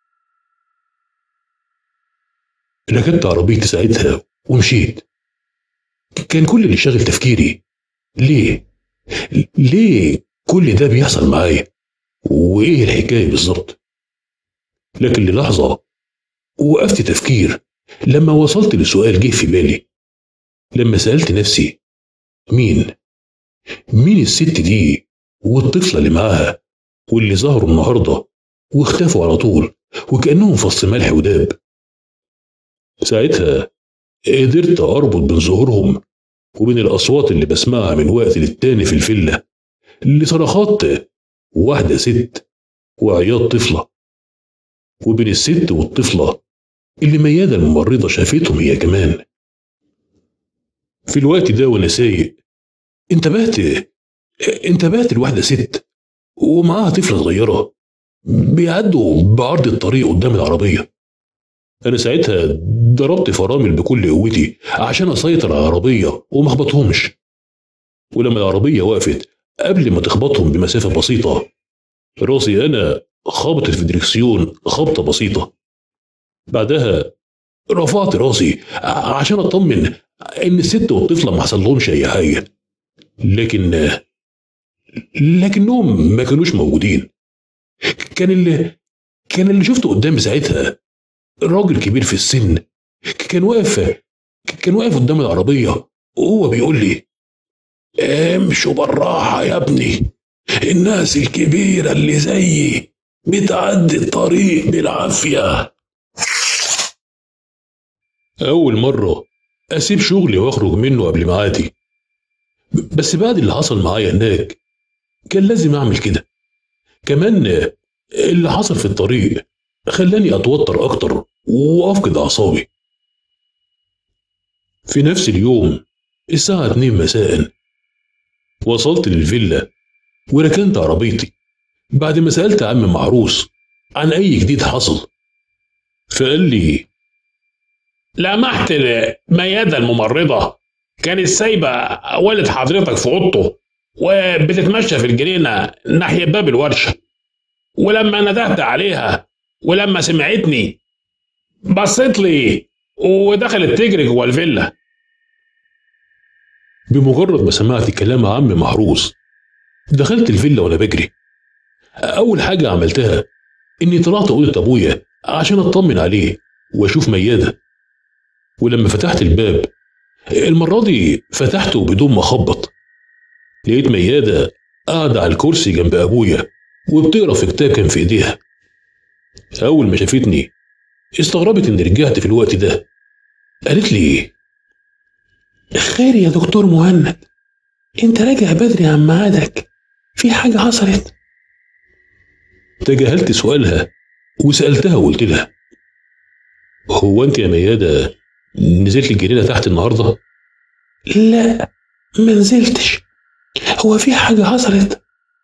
Speaker 1: ركبت عربيتي ساعتها ومشيت كان كل اللي شاغل تفكيري ليه ليه كل ده بيحصل معايا وايه الحكايه بالظبط لكن للحظه وقفت تفكير لما وصلت لسؤال جه في بالي لما سالت نفسي مين مين الست دي والطفله اللي معاها واللي ظهروا النهارده واختفوا على طول وكانهم فص ملح وداب ساعتها قدرت اربط بين ظهورهم وبين الاصوات اللي بسمعها من وقت للتاني في الفيلا لصرخات واحده ست وعياط طفله وبين الست والطفله اللي ميادة الممرضة شافتهم هي كمان في الوقت ده وانا سايق انتبهت انتبهت لواحدة ست ومعاها طفلة صغيرة بيعدوا بعرض الطريق قدام العربية أنا ساعتها ضربت فرامل بكل قوتي عشان أسيطر على العربية وما أخبطهمش ولما العربية وقفت قبل ما تخبطهم بمسافة بسيطة راسي أنا خبطت في الدركسيون خبطة بسيطة بعدها رفعت راسي عشان أطمن إن الست والطفلة ما حصلهمش أي حاجة لكن لكنهم ما كانوش موجودين كان اللي كان اللي شفته قدامي ساعتها راجل كبير في السن كان واقف كان واقف قدام العربية وهو بيقول لي امشوا بالراحة يا ابني الناس الكبيرة اللي زيي بتعدي الطريق بالعافية أول مرة أسيب شغلي وأخرج منه قبل ميعادي بس بعد اللي حصل معايا هناك كان لازم أعمل كده كمان اللي حصل في الطريق خلاني أتوتر أكتر وأفقد أعصابي في نفس اليوم الساعة 2 مساء وصلت للفيلا وركنت عربيتي بعد ما سألت عم معروس عن أي جديد حصل فقال لي
Speaker 3: لمحت ميادة الممرضة كانت سايبة والد حضرتك في أوضته وبتتمشى في الجنينة ناحية باب الورشة ولما ندهت عليها ولما سمعتني بصيت لي ودخلت تجري جوه الفيلا
Speaker 1: بمجرد ما سمعت كلام عم محروس دخلت الفيلا وانا بجري اول حاجه عملتها اني طلعت اوضه ابويا عشان اطمن عليه واشوف مياده ولما فتحت الباب المره دي فتحته بدون ما اخبط لقيت مياده قاعده على الكرسي جنب ابويا وبتقرا في كتاب كان في ايديها اول ما شافتني استغربت اني رجعت في الوقت ده قالت لي
Speaker 2: خير يا دكتور مهند انت راجع بدري عن ميعادك في حاجة حصلت
Speaker 1: تجاهلت سؤالها وسألتها وقلت لها هو انت يا ميادة نزلت الجنينة تحت النهاردة؟
Speaker 2: لا ما نزلتش هو في حاجة حصلت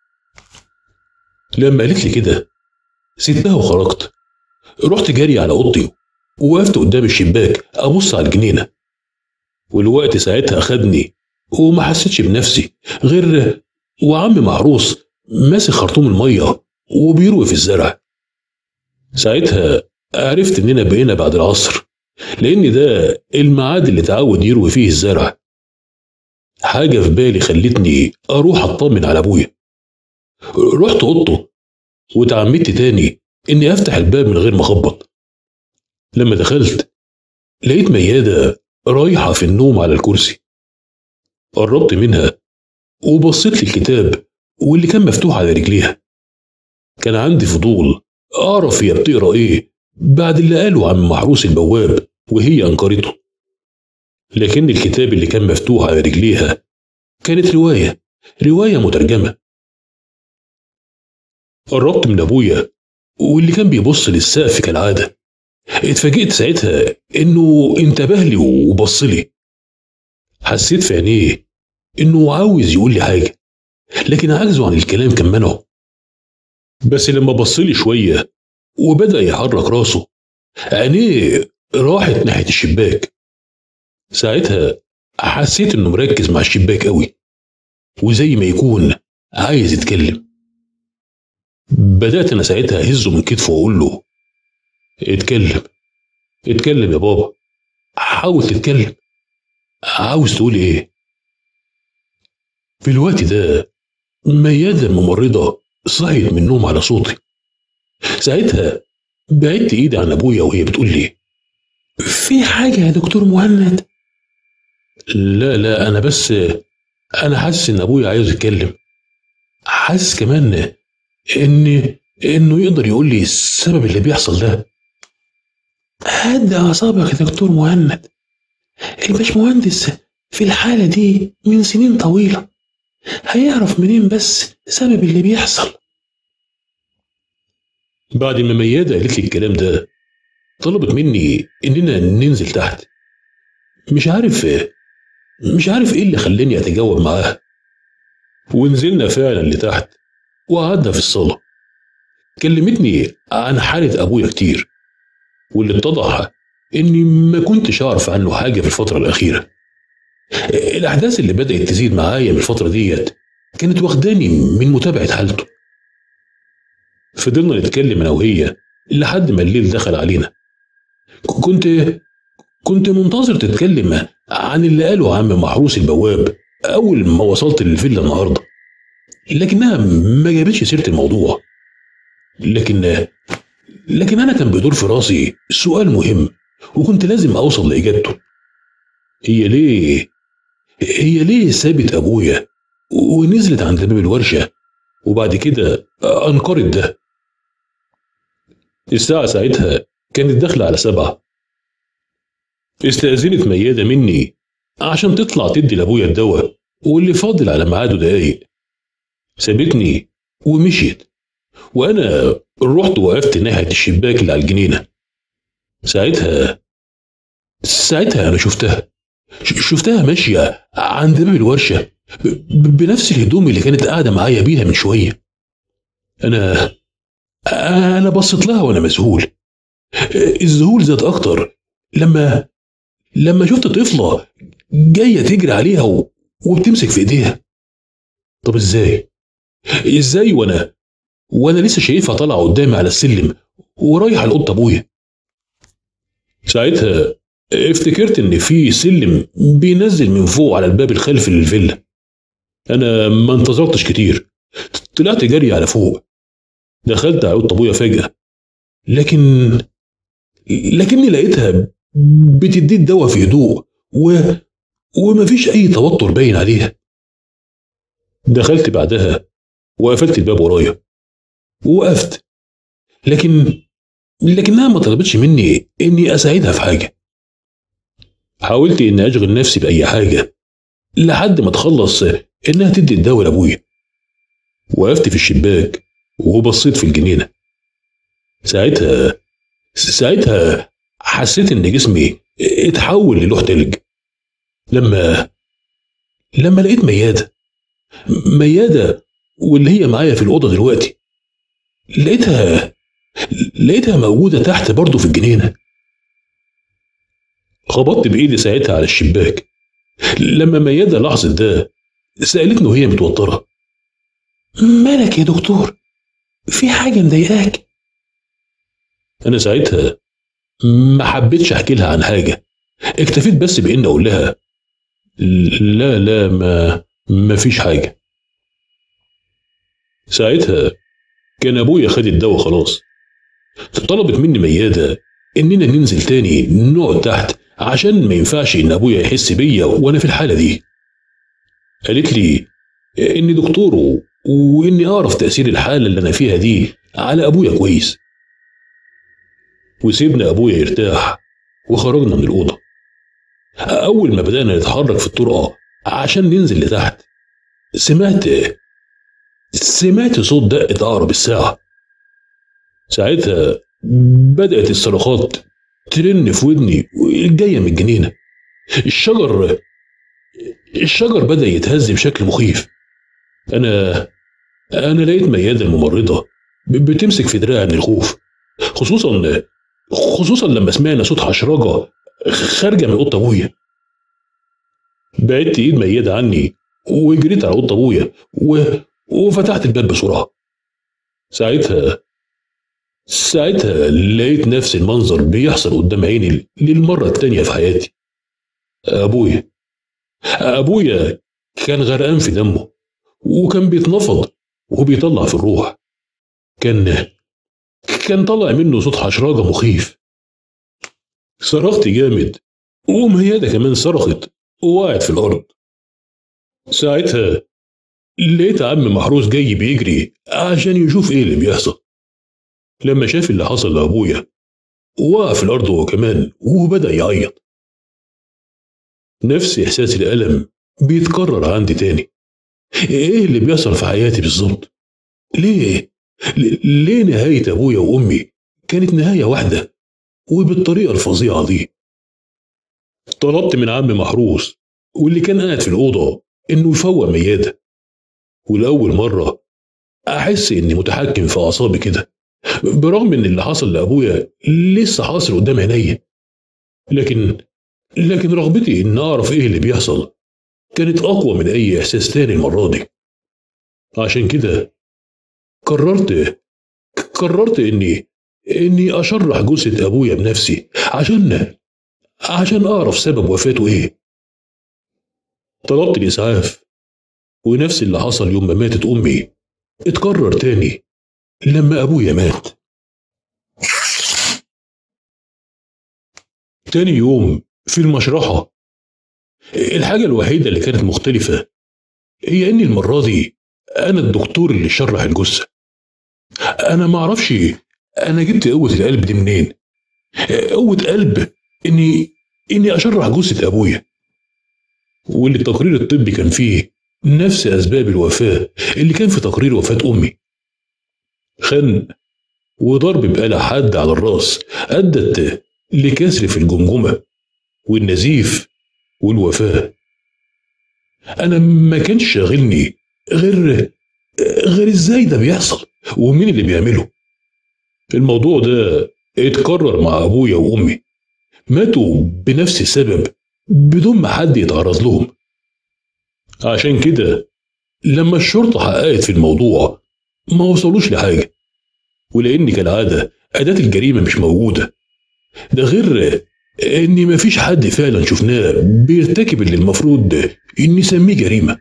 Speaker 1: لما قالت لي كده سبتها وخرجت رحت جاري على اوضتي ووقفت قدام الشباك ابص على الجنينه والوقت ساعتها اخدني وما حسيتش بنفسي غير وعم معروس ماسك خرطوم الميه وبيروي في الزرع ساعتها عرفت اننا بقينا بعد العصر لان ده الميعاد اللي اتعود يروي فيه الزرع حاجه في بالي خلتني اروح اطمن على ابويا رحت اوضته وتعمدت تاني اني افتح الباب من غير ما اخبط لما دخلت لقيت مياده رايحه في النوم على الكرسي قربت منها وبصيت للكتاب واللي كان مفتوح على رجليها كان عندي فضول اعرف هي بتقرا ايه بعد اللي قاله عم محروس البواب وهي انكرته لكن الكتاب اللي كان مفتوح على رجليها كانت روايه روايه مترجمه قربت من ابويا واللي كان بيبص للسقف كالعاده اتفاجئت ساعتها انه انتبه لي وبص لي حسيت في عينيه انه عاوز يقول لي حاجه لكن عجزه عن الكلام كان منعه بس لما بص لي شويه وبدا يحرك راسه عينيه راحت ناحيه الشباك ساعتها حسيت انه مركز مع الشباك قوي وزي ما يكون عايز يتكلم بدأت أنا ساعتها أهزه من كتفه وأقول له اتكلم اتكلم يا بابا حاول تتكلم عاوز تقول ايه في الوقت ده ميادة الممرضة صحيت من النوم على صوتي ساعتها بعدت ايدي عن ابويا وهي بتقول لي
Speaker 2: في حاجة يا دكتور مهند
Speaker 1: لا لا انا بس انا حاسس ان ابويا عايز يتكلم حاسس كمان ان انه يقدر يقول لي السبب اللي بيحصل ده
Speaker 2: هدى أعصابك يا دكتور مهند الباشمهندس في الحالة دي من سنين طويلة هيعرف منين بس سبب اللي بيحصل
Speaker 1: بعد ما ميادة قالت لي الكلام ده طلبت مني اننا ننزل تحت مش عارف مش عارف ايه اللي خلاني اتجاوب معاها ونزلنا فعلا لتحت وقعدنا في الصالة كلمتني عن حالة أبويا كتير واللي اتضح إني ما كنتش أعرف عنه حاجة في الفترة الأخيرة الأحداث اللي بدأت تزيد معايا من الفترة ديت كانت واخداني من متابعة حالته فضلنا نتكلم أنا وهي لحد ما الليل دخل علينا كنت كنت منتظر تتكلم عن اللي قاله عم محروس البواب أول ما وصلت للفيلا النهارده لكنها ما جابتش سيره الموضوع لكن لكن انا كان بيدور في راسي سؤال مهم وكنت لازم اوصل لاجابته هي ليه هي ليه سابت ابويا ونزلت عند باب الورشه وبعد كده انكرت ده الساعه ساعتها كانت داخله على سبعة استأذنت ميادة مني عشان تطلع تدي لأبويا الدواء واللي فاضل على ميعاده دقايق سابتني ومشيت وانا رحت وقفت ناحيه الشباك اللي على الجنينه ساعتها ساعتها انا شفتها ش- شفتها ماشيه عند باب الورشه ب- بنفس الهدوم اللي كانت قاعده معايا بيها من شويه انا انا بصيت لها وانا مذهول الذهول زاد اكتر لما لما شفت طفله جايه تجري عليها و... وبتمسك في ايديها طب ازاي ازاي وانا وانا لسه شايفها طالعه قدامي على السلم ورايحه لاوضه ابويا ساعتها افتكرت ان في سلم بينزل من فوق على الباب الخلفي للفيلا انا ما انتظرتش كتير طلعت جري على فوق دخلت على اوضه ابويا فجاه لكن لكني لقيتها بتدي الدواء في هدوء و... ومفيش اي توتر باين عليها دخلت بعدها وقفلت الباب ورايا ووقفت لكن لكنها ما طلبتش مني اني اساعدها في حاجه حاولت اني اشغل نفسي باي حاجه لحد ما تخلص انها تدي الدواء لابويا وقفت في الشباك وبصيت في الجنينه ساعتها ساعتها حسيت ان جسمي اتحول للوح تلج لما لما لقيت مياده مياده واللي هي معايا في الاوضه دلوقتي لقيتها لقيتها موجوده تحت برضه في الجنينه خبطت بايدي ساعتها على الشباك لما مياده لاحظت ده سالتني وهي متوتره
Speaker 2: مالك يا دكتور في حاجة مضايقاك
Speaker 1: انا ساعتها ما حبيتش احكي لها عن حاجه اكتفيت بس بان اقول لها لا لا ما ما فيش حاجه ساعتها كان ابويا خد الدواء خلاص طلبت مني مياده اننا ننزل تاني نقعد تحت عشان ما ينفعش ان ابويا يحس بيا وانا في الحاله دي قالت لي اني دكتور و- واني اعرف تاثير الحاله اللي انا فيها دي على ابويا كويس وسيبنا ابويا يرتاح وخرجنا من الاوضه اول ما بدانا نتحرك في الطرقه عشان ننزل لتحت سمعت سمعت صوت دقة عقرب الساعة ساعتها بدأت الصرخات ترن في ودني جاية من الجنينة الشجر الشجر بدأ يتهز بشكل مخيف أنا أنا لقيت ميادة الممرضة ب- بتمسك في دراعي من الخوف خصوصا خصوصا لما سمعنا صوت حشرجة خارجة من أوضة أبويا بعدت إيد ميادة عني وجريت على أوضة أبويا و... وفتحت الباب بسرعة ساعتها ساعتها لقيت نفس المنظر بيحصل قدام عيني للمرة التانية في حياتي أبويا أبويا كان غرقان في دمه وكان بيتنفض وبيطلع في الروح كان كان طلع منه صوت حشراجة مخيف صرخت جامد وميادة كمان صرخت ووقعت في الأرض ساعتها لقيت عم محروس جاي بيجري عشان يشوف ايه اللي بيحصل لما شاف اللي حصل لابويا وقع في الارض هو كمان وبدا يعيط نفس احساس الالم بيتكرر عندي تاني ايه اللي بيحصل في حياتي بالظبط ليه ل- ليه نهايه ابويا وامي كانت نهايه واحده وبالطريقه الفظيعه دي طلبت من عم محروس واللي كان قاعد في الاوضه انه يفوق مياده ولأول مرة أحس إني متحكم في أعصابي كده برغم إن اللي حصل لأبويا لسه حاصل قدام عينيا لكن لكن رغبتي إن أعرف إيه اللي بيحصل كانت أقوى من أي إحساس تاني المرة دي عشان كده قررت قررت إني إني أشرح جثة أبويا بنفسي عشان عشان أعرف سبب وفاته إيه طلبت الإسعاف ونفس اللي حصل يوم ما ماتت أمي اتكرر تاني لما أبويا مات تاني يوم في المشرحة الحاجة الوحيدة اللي كانت مختلفة هي إني المرة دي أنا الدكتور اللي شرح الجثة أنا معرفش أنا جبت قوة القلب دي منين قوة قلب إني إني أشرح جثة أبويا واللي التقرير الطبي كان فيه نفس أسباب الوفاة اللي كان في تقرير وفاة أمي خنق وضرب بآلة حادة على الراس أدت لكسر في الجمجمة والنزيف والوفاة أنا ما كانش شاغلني غير غير إزاي ده بيحصل ومين اللي بيعمله الموضوع ده اتكرر مع أبويا وأمي ماتوا بنفس السبب بدون ما حد يتعرض لهم عشان كده لما الشرطة حققت في الموضوع ما وصلوش لحاجة ولأن كالعادة أداة الجريمة مش موجودة ده غير إن مفيش حد فعلا شفناه بيرتكب اللي المفروض نسميه جريمة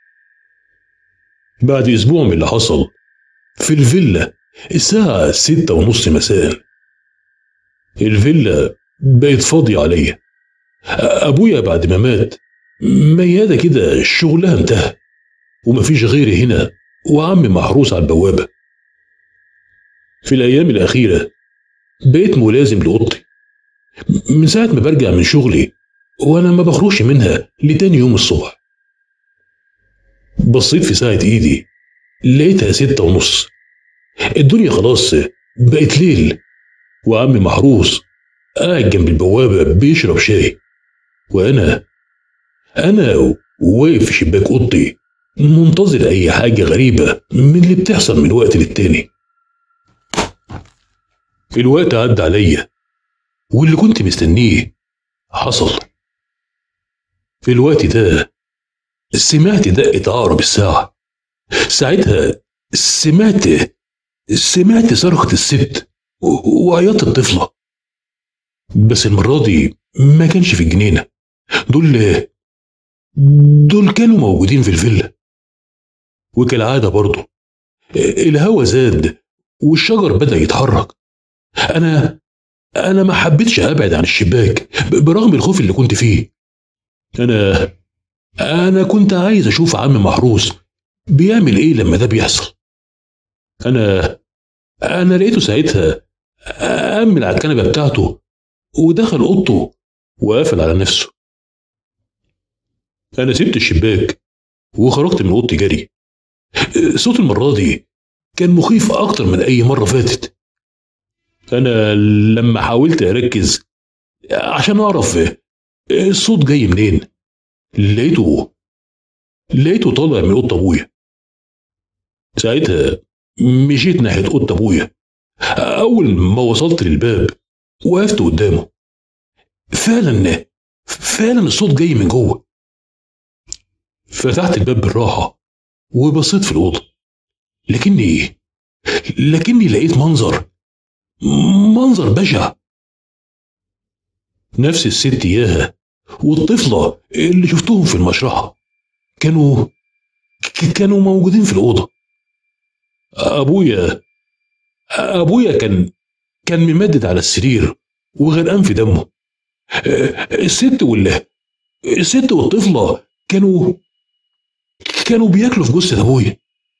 Speaker 1: بعد أسبوع من اللي حصل في الفيلا الساعة ستة ونص مساء الفيلا بقت فاضية عليا أبويا بعد ما مات ميادة كده شغلها انتهى ومفيش غيري هنا وعم محروس على البوابة في الأيام الأخيرة بقيت ملازم لأوضتي من ساعة ما برجع من شغلي وأنا ما بخرجش منها لتاني يوم الصبح بصيت في ساعة إيدي لقيتها ستة ونص الدنيا خلاص بقت ليل وعم محروس قاعد جنب البوابة بيشرب شاي وأنا أنا واقف في شباك أوضتي منتظر أي حاجة غريبة من اللي بتحصل من وقت للتاني الوقت عدى عليا واللي كنت مستنيه حصل في الوقت ده سمعت دقة عقرب الساعة ساعتها سمعت سمعت صرخة الست وعياط الطفلة بس المرة دي ما كانش في الجنينة دول دول كانوا موجودين في الفيلا وكالعادة برضه الهوا زاد والشجر بدأ يتحرك أنا أنا ما حبيتش أبعد عن الشباك برغم الخوف اللي كنت فيه أنا أنا كنت عايز أشوف عم محروس بيعمل إيه لما ده بيحصل أنا أنا لقيته ساعتها أمن على الكنبة بتاعته ودخل أوضته وقفل على نفسه أنا سبت الشباك وخرجت من أوضتي جري صوت المرة دي كان مخيف أكتر من أي مرة فاتت أنا لما حاولت أركز عشان أعرف الصوت جاي منين لقيته لقيته طالع من أوضة أبويا ساعتها مشيت ناحية أوضة أبويا أول ما وصلت للباب وقفت قدامه فعلا فعلا الصوت جاي من جوه فتحت الباب بالراحة وبصيت في الأوضة لكني لكني لقيت منظر منظر بشع نفس الست إياها والطفلة اللي شفتهم في المشرحة كانوا كانوا موجودين في الأوضة أبويا أبويا كان كان ممدد على السرير وغرقان في دمه الست وال الست والطفلة كانوا كانوا بياكلوا في جثة أبويا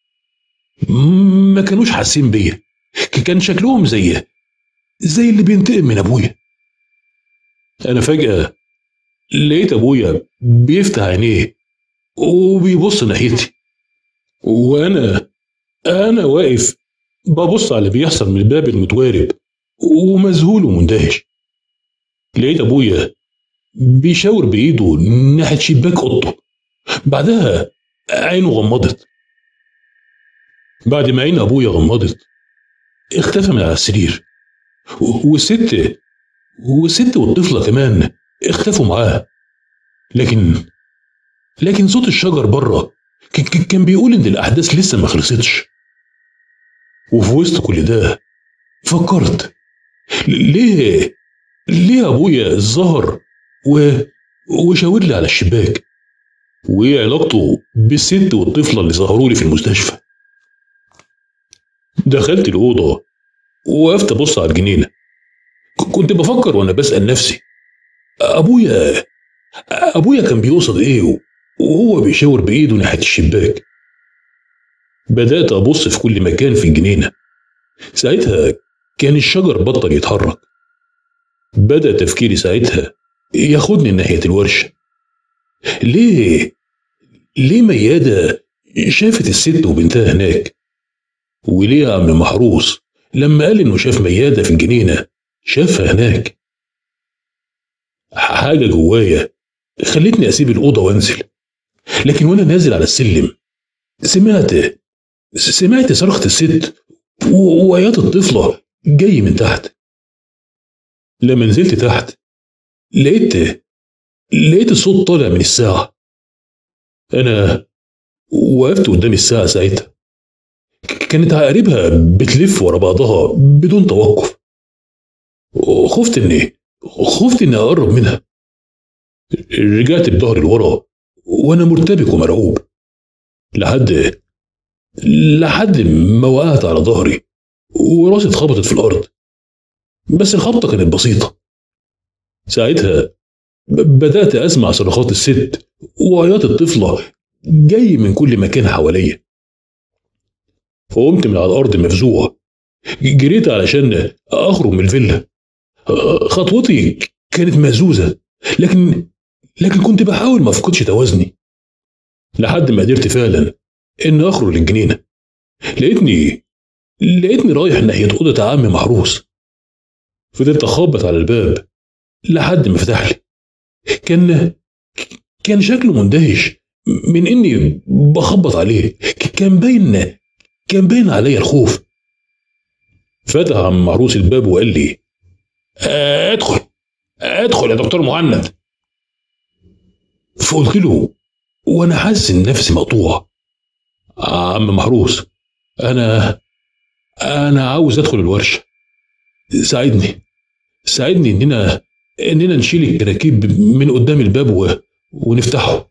Speaker 1: ما كانوش حاسين بيا كان شكلهم زي زي اللي بينتقم من أبويا أنا فجأة لقيت أبويا بيفتح عينيه وبيبص ناحيتي وأنا أنا واقف ببص على اللي بيحصل من الباب المتوارب ومذهول ومندهش لقيت أبويا بيشاور بإيده ناحية شباك أوضته بعدها عينه غمضت بعد ما عين أبويا غمضت اختفى من على السرير والست والست والطفلة كمان اختفوا معاه لكن لكن صوت الشجر بره كان بيقول إن الأحداث لسه ما خلصتش وفي وسط كل ده فكرت ليه ليه ابويا ظهر و وشاور لي على الشباك وايه علاقته بالست والطفله اللي ظهروا لي في المستشفى دخلت الاوضه ووقفت ابص على الجنينه كنت بفكر وانا بسال نفسي ابويا ابويا كان بيقصد ايه وهو بيشاور بايده ناحيه الشباك بدات ابص في كل مكان في الجنينه ساعتها كان الشجر بطل يتحرك بدأ تفكيري ساعتها ياخدني ناحية الورشة ليه ليه ميادة شافت الست وبنتها هناك وليه يا عم محروس لما قال انه شاف ميادة في الجنينة شافها هناك حاجة جوايا خلتني اسيب الأوضة وانزل لكن وانا نازل على السلم سمعت سمعت صرخة الست و- وعياط الطفلة جاي من تحت لما نزلت تحت لقيت لقيت الصوت طالع من الساعة أنا وقفت قدام الساعة ساعتها ك- كانت عقاربها بتلف ورا بعضها بدون توقف خفت إني خفت إني أقرب منها رجعت بظهري لورا وأنا مرتبك ومرعوب لحد لحد ما وقعت على ظهري وراسي اتخبطت في الأرض بس الخبطة كانت بسيطة ساعتها ب- بدأت أسمع صرخات الست وعياط الطفلة جاي من كل مكان حواليا فقمت من على الأرض مفزوع جريت علشان أخرج من الفيلا خطوتي كانت مهزوزة لكن لكن كنت بحاول ما أفقدش توازني لحد ما قدرت فعلا إن أخرج للجنينة لقيتني لقيتني رايح ناحية أوضة عم محروس فضلت أخبط على الباب لحد ما فتح لي كان كان شكله مندهش من اني بخبط عليه ك- كان باين كان باين عليا الخوف فتح عم معروس الباب وقال لي
Speaker 3: آه، ادخل ادخل يا دكتور مهند
Speaker 1: فقلت له وانا حاسس ان نفسي مقطوع عم محروس انا انا عاوز ادخل الورشه ساعدني ساعدني اننا اننا نشيل الكراكيب من قدام الباب و... ونفتحه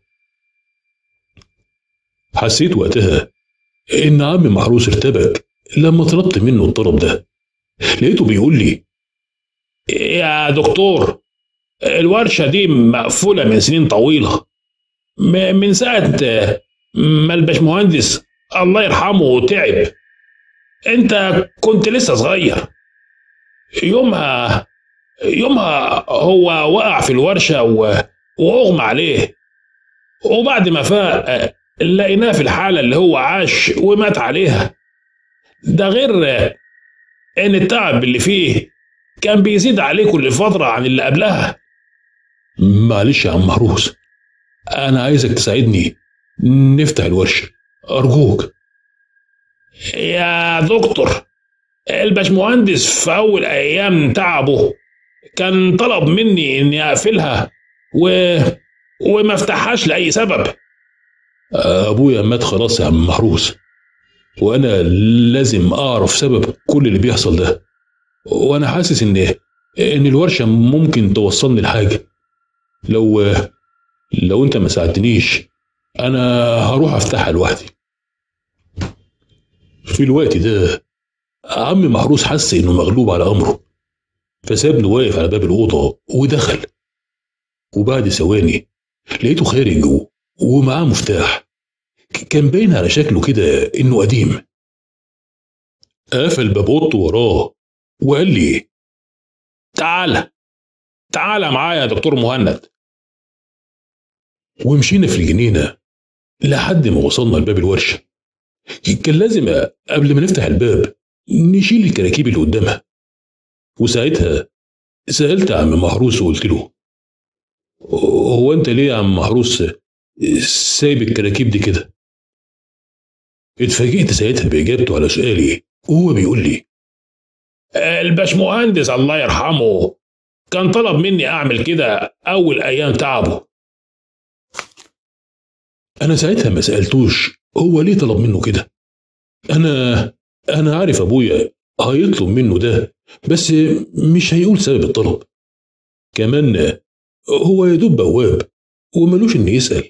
Speaker 1: حسيت وقتها ان عم محروس ارتبك لما طلبت منه الطلب ده لقيته بيقول لي
Speaker 3: يا دكتور الورشة دي مقفولة من سنين طويلة م- من ساعة آه، ما الباشمهندس الله يرحمه تعب انت كنت لسه صغير يومها يومها هو وقع في الورشة و- واغمى عليه وبعد ما فاق آه، لقيناه في الحالة اللي هو عاش ومات عليها ده غير آه، ان التعب اللي فيه كان بيزيد عليه كل فترة عن اللي قبلها
Speaker 1: معلش يا عم محروس انا عايزك تساعدني نفتح الورشه ارجوك
Speaker 3: يا دكتور الباشمهندس في أول أيام تعبه كان طلب مني إني أقفلها و... وما افتحهاش لأي سبب
Speaker 1: ابويا مات خلاص يا عم محروس وانا لازم اعرف سبب كل اللي بيحصل ده وانا حاسس ان ان الورشه ممكن توصلني لحاجه لو لو انت ما ساعدتنيش انا هروح افتحها لوحدي في الوقت ده عم محروس حس انه مغلوب على امره فسابني واقف على باب الاوضه ودخل وبعد ثواني لقيته خارج و- ومعاه مفتاح ك- كان باين على شكله كده انه قديم قفل باب اوضته وراه وقال لي
Speaker 3: تعالى تعالى معايا يا دكتور مهند
Speaker 1: ومشينا في الجنينة لحد ما وصلنا لباب الورشة كان لازم قبل ما نفتح الباب نشيل الكراكيب اللي قدامها وساعتها سألت عم محروس وقلت له هو انت ليه يا عم محروس سايب الكراكيب دي كده اتفاجئت ساعتها بإجابته على سؤالي وهو بيقول لي
Speaker 3: الباشمهندس الله يرحمه كان طلب مني أعمل كده أول أيام تعبه
Speaker 1: أنا ساعتها ما سألتوش هو ليه طلب منه كده أنا أنا عارف أبويا هيطلب منه ده بس مش هيقول سبب الطلب كمان هو يا دوب بواب وملوش إن يسأل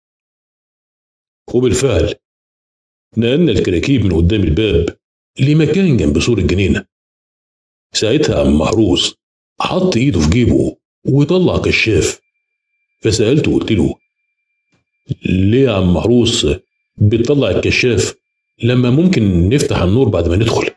Speaker 1: وبالفعل نقلنا الكراكيب من قدام الباب لمكان جنب سور الجنينة ساعتها عم محروس حط إيده في جيبه وطلع كشاف فسألته وقلت له ليه يا عم محروس بتطلع الكشاف لما ممكن نفتح النور بعد ما ندخل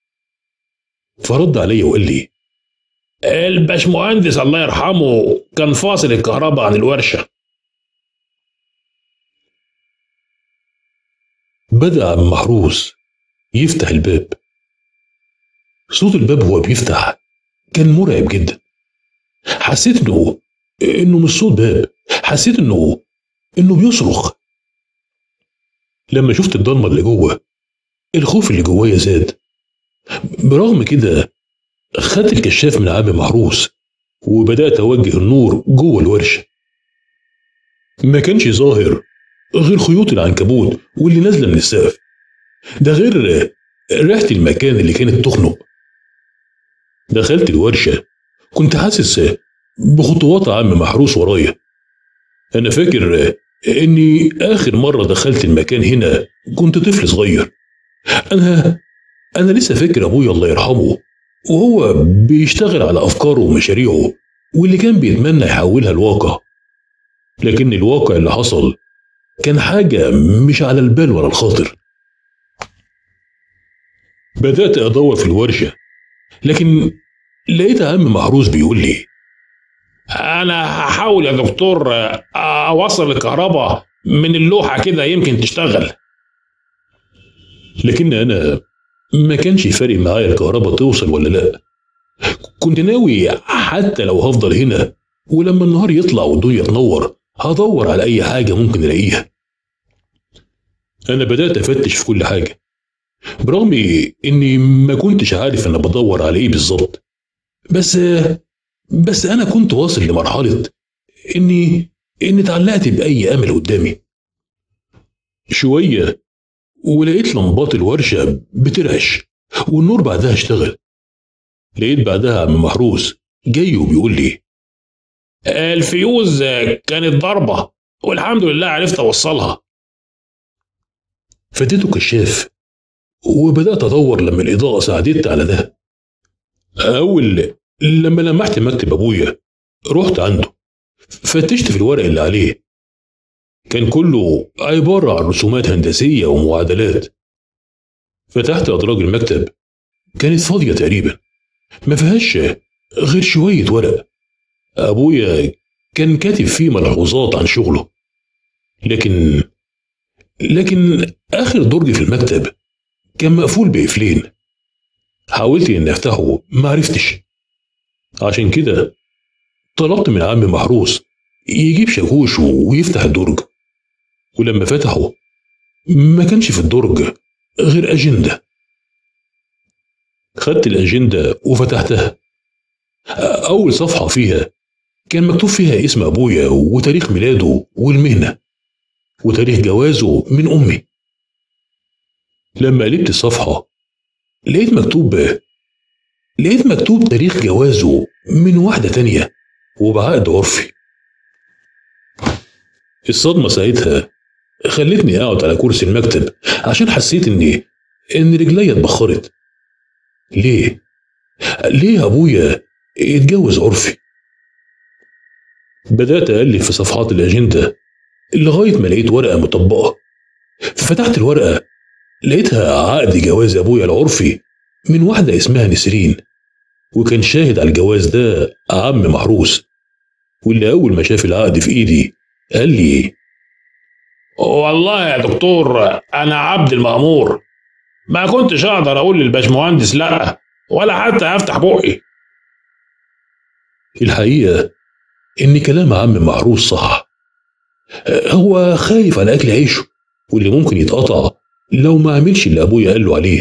Speaker 1: فرد عليا وقال لي
Speaker 3: الباشمهندس الله يرحمه كان فاصل الكهرباء عن الورشة
Speaker 1: بدأ عم محروس يفتح الباب صوت الباب وهو بيفتح كان مرعب جدا حسيت انه انه مش صوت باب حسيت انه انه بيصرخ لما شفت الضلمه اللي جوه الخوف اللي جوايا زاد برغم كده خدت الكشاف من عم محروس وبدات اوجه النور جوه الورشه ما كانش ظاهر غير خيوط العنكبوت واللي نازله من السقف ده غير ريحه المكان اللي كانت تخنق دخلت الورشه كنت حاسس بخطوات عم محروس ورايا انا فاكر اني اخر مره دخلت المكان هنا كنت طفل صغير انا انا لسه فاكر ابويا الله يرحمه وهو بيشتغل على افكاره ومشاريعه واللي كان بيتمنى يحولها لواقع لكن الواقع اللي حصل كان حاجة مش على البال ولا الخاطر بدأت أدور في الورشة لكن لقيت عم محروس بيقول لي
Speaker 3: انا هحاول يا دكتور اوصل الكهرباء من اللوحه كده يمكن تشتغل
Speaker 1: لكن أنا ما كانش فارق معايا الكهرباء توصل ولا لأ كنت ناوي حتى لو هفضل هنا ولما النهار يطلع والدنيا تنور هدور على أي حاجة ممكن ألاقيها أنا بدأت أفتش في كل حاجة برغم إني ما كنتش عارف أنا بدور على إيه بالظبط بس بس أنا كنت واصل لمرحلة إني إني اتعلقت بأي أمل قدامي شوية ولقيت لمبات الورشة بترعش والنور بعدها اشتغل لقيت بعدها عم محروس جاي وبيقول لي
Speaker 3: الفيوز كانت ضربه والحمد لله عرفت اوصلها
Speaker 1: فديته كشاف وبدأت أدور لما الإضاءة ساعدتني على ده أول لما لمحت مكتب أبويا رحت عنده فتشت في الورق اللي عليه كان كله عبارة عن رسومات هندسية ومعادلات فتحت أدراج المكتب كانت فاضية تقريبا ما فيهاش غير شوية ورق أبويا كان كاتب فيه ملحوظات عن شغله لكن لكن آخر درج في المكتب كان مقفول بقفلين حاولت إني أفتحه ما عرفتش عشان كده طلبت من عم محروس يجيب شاكوش ويفتح الدرج ولما فتحه ما كانش في الدرج غير أجندة خدت الأجندة وفتحتها أول صفحة فيها كان مكتوب فيها اسم أبويا وتاريخ ميلاده والمهنة وتاريخ جوازه من أمي لما قلبت الصفحة لقيت مكتوب لقيت مكتوب تاريخ جوازه من واحدة تانية وبعقد عرفي الصدمة ساعتها خلتني أقعد على كرسي المكتب عشان حسيت إني إن رجليا اتبخرت ليه؟ ليه أبويا يتجوز عرفي؟ بدأت أقلب في صفحات الأجندة لغاية ما لقيت ورقة مطبقة فتحت الورقة لقيتها عقد جواز أبويا العرفي من واحدة اسمها نسرين وكان شاهد على الجواز ده عم محروس واللي أول ما شاف العقد في إيدي قال لي
Speaker 3: والله يا دكتور انا عبد المأمور ما كنتش اقدر اقول للباشمهندس لا ولا حتى افتح بقي
Speaker 1: الحقيقة إن كلام عم محروس صح هو خايف على أكل عيشه واللي ممكن يتقطع لو ما عملش اللي أبويا قال له عليه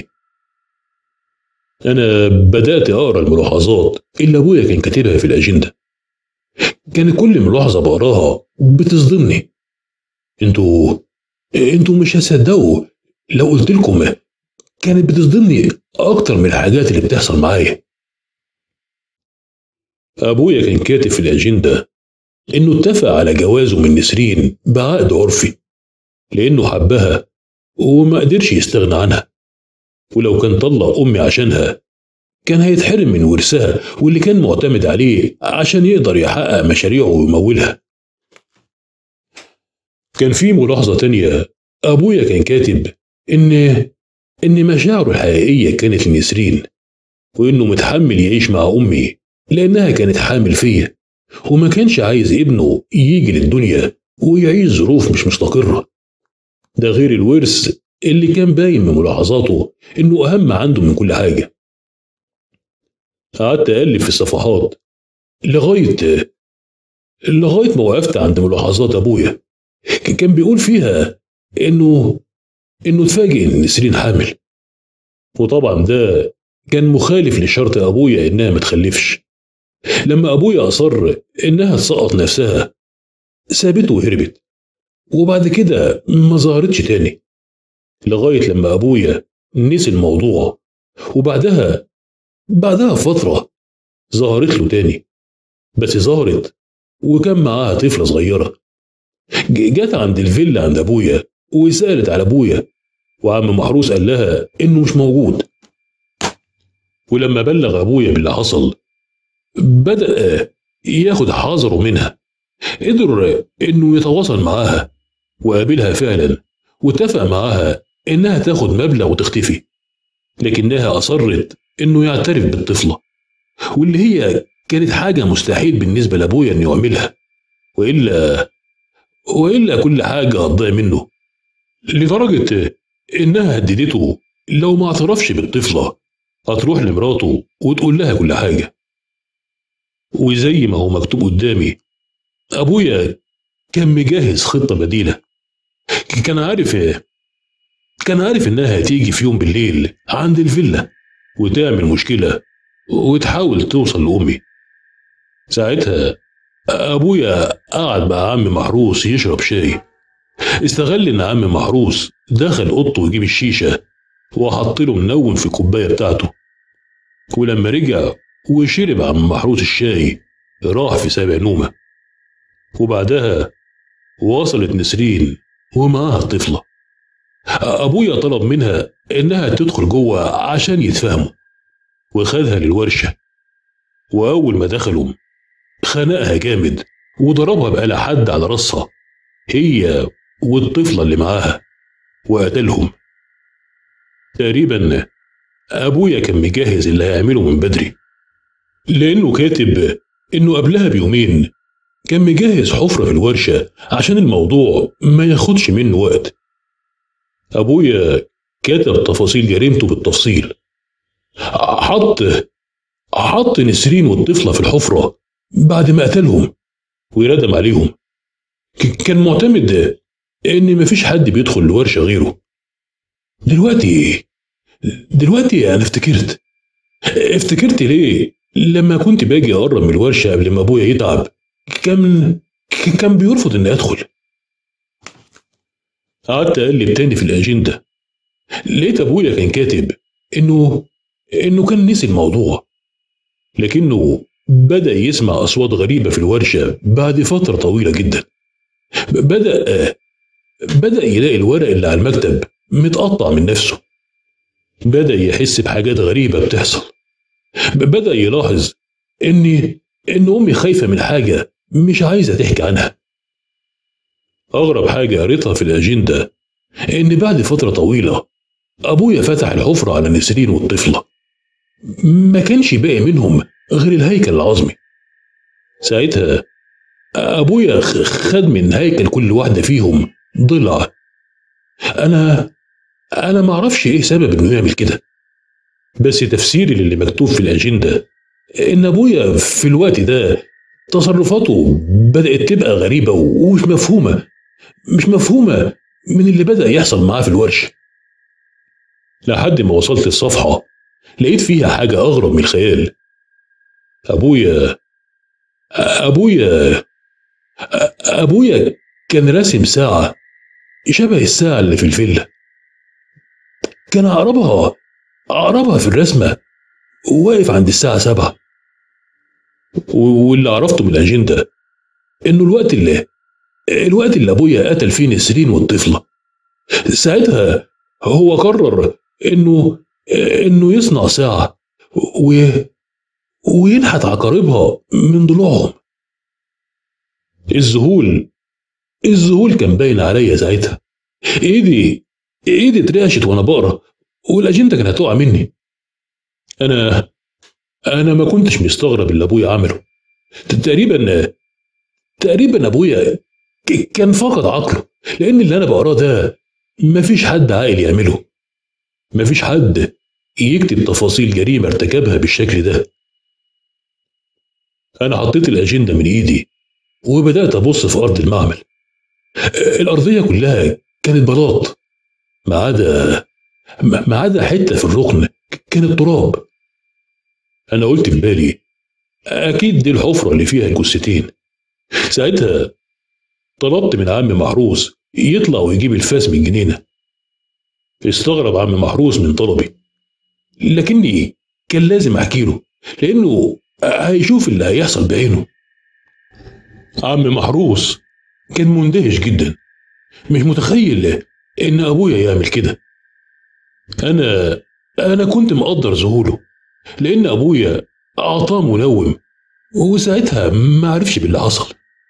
Speaker 1: أنا بدأت أقرأ الملاحظات اللي أبويا كان كاتبها في الأجندة كان كل ملاحظة بقراها بتصدمني انتوا انتوا مش هتصدقوا لو قلت لكم كانت بتصدمني أكتر من الحاجات اللي بتحصل معايا أبويا كان كاتب في الأجندة إنه اتفق على جوازه من نسرين بعقد عرفي لأنه حبها وما قدرش يستغنى عنها ولو كان طلق أمي عشانها كان هيتحرم من ورثها واللي كان معتمد عليه عشان يقدر يحقق مشاريعه ويمولها كان في ملاحظة تانية أبويا كان كاتب إن إن مشاعره الحقيقية كانت لنسرين وإنه متحمل يعيش مع أمي لأنها كانت حامل فيا وما كانش عايز ابنه يجي للدنيا ويعيش ظروف مش مستقرة ده غير الورث اللي كان باين من ملاحظاته إنه أهم عنده من كل حاجة قعدت أقلب في الصفحات لغاية لغاية ما وقفت عند ملاحظات أبويا كان بيقول فيها إنه إنه اتفاجئ إن نسرين حامل وطبعا ده كان مخالف لشرط أبويا إنها ما تخلفش لما أبويا أصر إنها تسقط نفسها سابته وهربت وبعد كده ما ظهرتش تاني لغاية لما أبويا نسي الموضوع وبعدها بعدها فترة ظهرت له تاني بس ظهرت وكان معاها طفلة صغيرة جت عند الفيلا عند أبويا وسألت على أبويا وعم محروس قال لها إنه مش موجود ولما بلغ أبويا باللي حصل بدأ ياخد حذره منها قدر إنه يتواصل معاها وقابلها فعلا واتفق معاها إنها تاخد مبلغ وتختفي لكنها أصرت إنه يعترف بالطفلة واللي هي كانت حاجة مستحيل بالنسبة لأبويا إنه يعملها وإلا وإلا كل حاجة هتضيع منه لدرجة إنها هددته لو ما اعترفش بالطفلة هتروح لمراته وتقول لها كل حاجة وزي ما هو مكتوب قدامي أبويا كان مجهز خطة بديلة كان عارف كان عارف إنها هتيجي في يوم بالليل عند الفيلا وتعمل مشكلة وتحاول توصل لأمي ساعتها أبويا قعد مع عم محروس يشرب شاي استغل إن عم محروس دخل أوضته يجيب الشيشة وحط له منون في الكوباية بتاعته ولما رجع وشرب عم محروس الشاي راح في سابع نومة وبعدها وصلت نسرين ومعاها الطفلة أبويا طلب منها إنها تدخل جوه عشان يتفاهموا وخدها للورشة وأول ما دخلوا خنقها جامد وضربها بآلة حد على راسها هي والطفلة اللي معاها وقتلهم تقريبا أبويا كان مجهز اللي هيعمله من بدري لأنه كاتب إنه قبلها بيومين كان مجهز حفرة في الورشة عشان الموضوع ما ياخدش منه وقت أبويا كتب تفاصيل جريمته بالتفصيل حط حط نسرين والطفلة في الحفرة بعد ما قتلهم ويردم عليهم كان معتمد إن مفيش حد بيدخل الورشة غيره دلوقتي دلوقتي أنا افتكرت افتكرت ليه لما كنت باجي أقرب من الورشة قبل ما أبويا يتعب كان كان بيرفض إني أدخل قعدت أقلب تاني في الأجندة لقيت أبويا كان كاتب إنه إنه كان نسي الموضوع لكنه بدأ يسمع أصوات غريبة في الورشة بعد فترة طويلة جدا بدأ بدأ يلاقي الورق اللي على المكتب متقطع من نفسه بدأ يحس بحاجات غريبة بتحصل بدأ يلاحظ إن إن أمي خايفة من حاجة مش عايزة تحكي عنها أغرب حاجة قريتها في الأجندة إن بعد فترة طويلة أبويا فتح الحفرة على نسرين والطفلة ما كانش باقي منهم غير الهيكل العظمي ساعتها أبويا خد من هيكل كل واحدة فيهم ضلع أنا أنا معرفش إيه سبب إنه يعمل كده بس تفسيري للي مكتوب في الأجندة إن أبويا في الوقت ده تصرفاته بدأت تبقى غريبة ومش مفهومة مش مفهومة من اللي بدأ يحصل معاه في الورشة لحد ما وصلت الصفحة لقيت فيها حاجة أغرب من الخيال أبويا أبويا أبويا كان راسم ساعة شبه الساعة اللي في الفيلا كان أقربها أقربها في الرسمة واقف عند الساعة سبعة واللي عرفته من الأجندة إنه الوقت اللي الوقت اللي أبويا قتل فيه نسرين والطفلة ساعتها هو قرر إنه إنه يصنع ساعة و وينحت عقاربها من ضلوعهم الذهول الذهول كان باين عليا ساعتها ايدي ايدي اترعشت وانا بقرا والاجنده كانت هتقع مني انا انا ما كنتش مستغرب اللي ابويا عمله تقريبا تقريبا ابويا كان فقد عقله لان اللي انا بقراه ده مفيش حد عاقل يعمله مفيش حد يكتب تفاصيل جريمة ارتكبها بالشكل ده أنا حطيت الأجندة من إيدي وبدأت أبص في أرض المعمل الأرضية كلها كانت بلاط ما عدا ما عدا حتة في الركن كانت تراب أنا قلت في بالي أكيد دي الحفرة اللي فيها الجثتين ساعتها طلبت من عم محروس يطلع ويجيب الفاس من الجنينة استغرب عم محروس من طلبي لكني كان لازم أحكي له لأنه هيشوف اللي هيحصل بعينه عم محروس كان مندهش جدا مش متخيل إن أبويا يعمل كده أنا أنا كنت مقدر ذهوله لأن أبويا أعطاه منوم وساعتها ما عرفش باللي حصل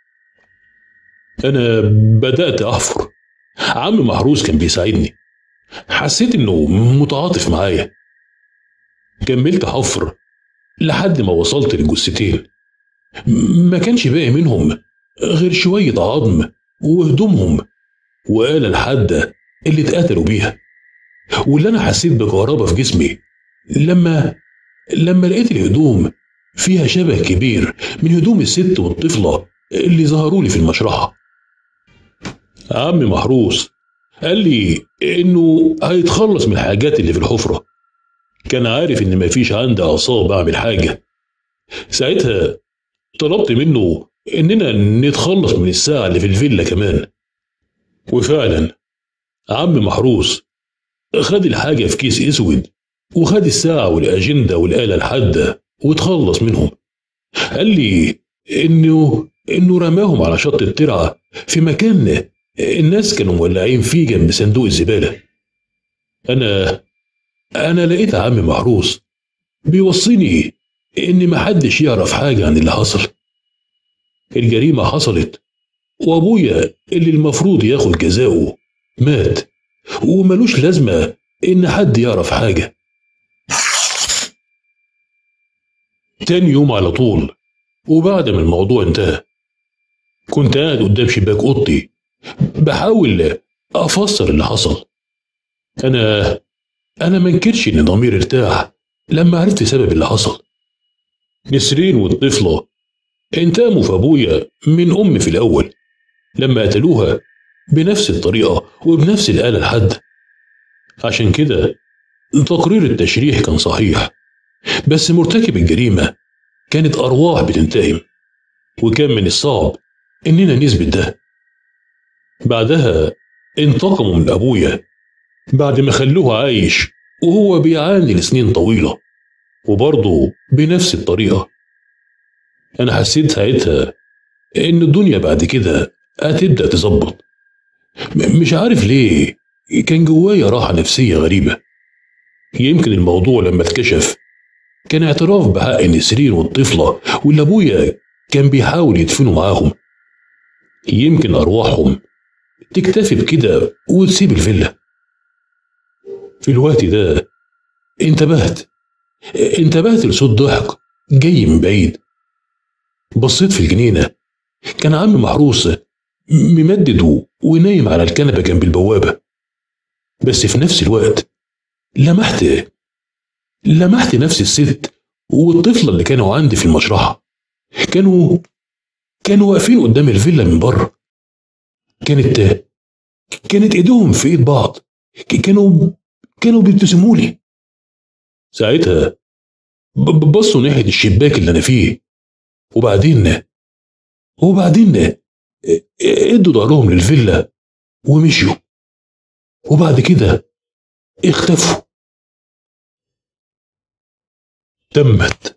Speaker 1: أنا بدأت أحفر عم محروس كان بيساعدني حسيت إنه متعاطف معايا كملت حفر لحد ما وصلت للجثتين ما كانش باقي منهم غير شوية عظم وهدومهم وآلة الحادة اللي اتقتلوا بيها واللي أنا حسيت بكهرباء في جسمي لما لما لقيت الهدوم فيها شبه كبير من هدوم الست والطفلة اللي ظهروا لي في المشرحة عم محروس قال لي إنه هيتخلص من الحاجات اللي في الحفرة كان عارف إن مفيش عندي أعصاب أعمل حاجة ساعتها طلبت منه إننا نتخلص من الساعة اللي في الفيلا كمان وفعلا عم محروس خد الحاجة في كيس أسود وخد الساعة والأجندة والآلة الحادة وتخلص منهم قال لي إنه إنه رماهم على شط الترعة في مكان الناس كانوا مولعين فيه جنب صندوق الزبالة أنا أنا لقيت عم محروس بيوصيني إن محدش يعرف حاجة عن اللي حصل الجريمة حصلت وأبويا اللي المفروض ياخد جزاؤه مات وملوش لازمة إن حد يعرف حاجة تاني يوم على طول وبعد ما الموضوع انتهى كنت قاعد قدام شباك اوضتي بحاول افسر اللي حصل انا انا ما انكرش ان ضميري ارتاح لما عرفت سبب اللي حصل نسرين والطفله انتقموا في ابويا من امي في الاول لما قتلوها بنفس الطريقه وبنفس الاله الحاده عشان كده تقرير التشريح كان صحيح بس مرتكب الجريمة كانت أرواح بتنتقم وكان من الصعب إننا نثبت ده بعدها انتقموا من أبويا بعد ما خلوه عايش وهو بيعاني لسنين طويلة وبرضه بنفس الطريقة أنا حسيت ساعتها إن الدنيا بعد كده هتبدأ تظبط مش عارف ليه كان جوايا راحة نفسية غريبة يمكن الموضوع لما اتكشف كان اعتراف بحق نسرين والطفلة واللي أبويا كان بيحاول يدفنوا معاهم يمكن أرواحهم تكتفي بكده وتسيب الفيلا في الوقت ده انتبهت انتبهت لصوت ضحك جاي من بعيد بصيت في الجنينة كان عم محروس ممدد ونايم على الكنبة جنب البوابة بس في نفس الوقت لمحت لمحت نفس الست والطفلة اللي كانوا عندي في المشرحة كانوا كانوا واقفين قدام الفيلا من بره كانت كانت ايديهم في ايد بعض كانوا كانوا بيبتسموا لي ساعتها بصوا ناحية الشباك اللي أنا فيه وبعدين وبعدين ادوا ظهرهم للفيلا ومشيوا وبعد كده اختفوا تمت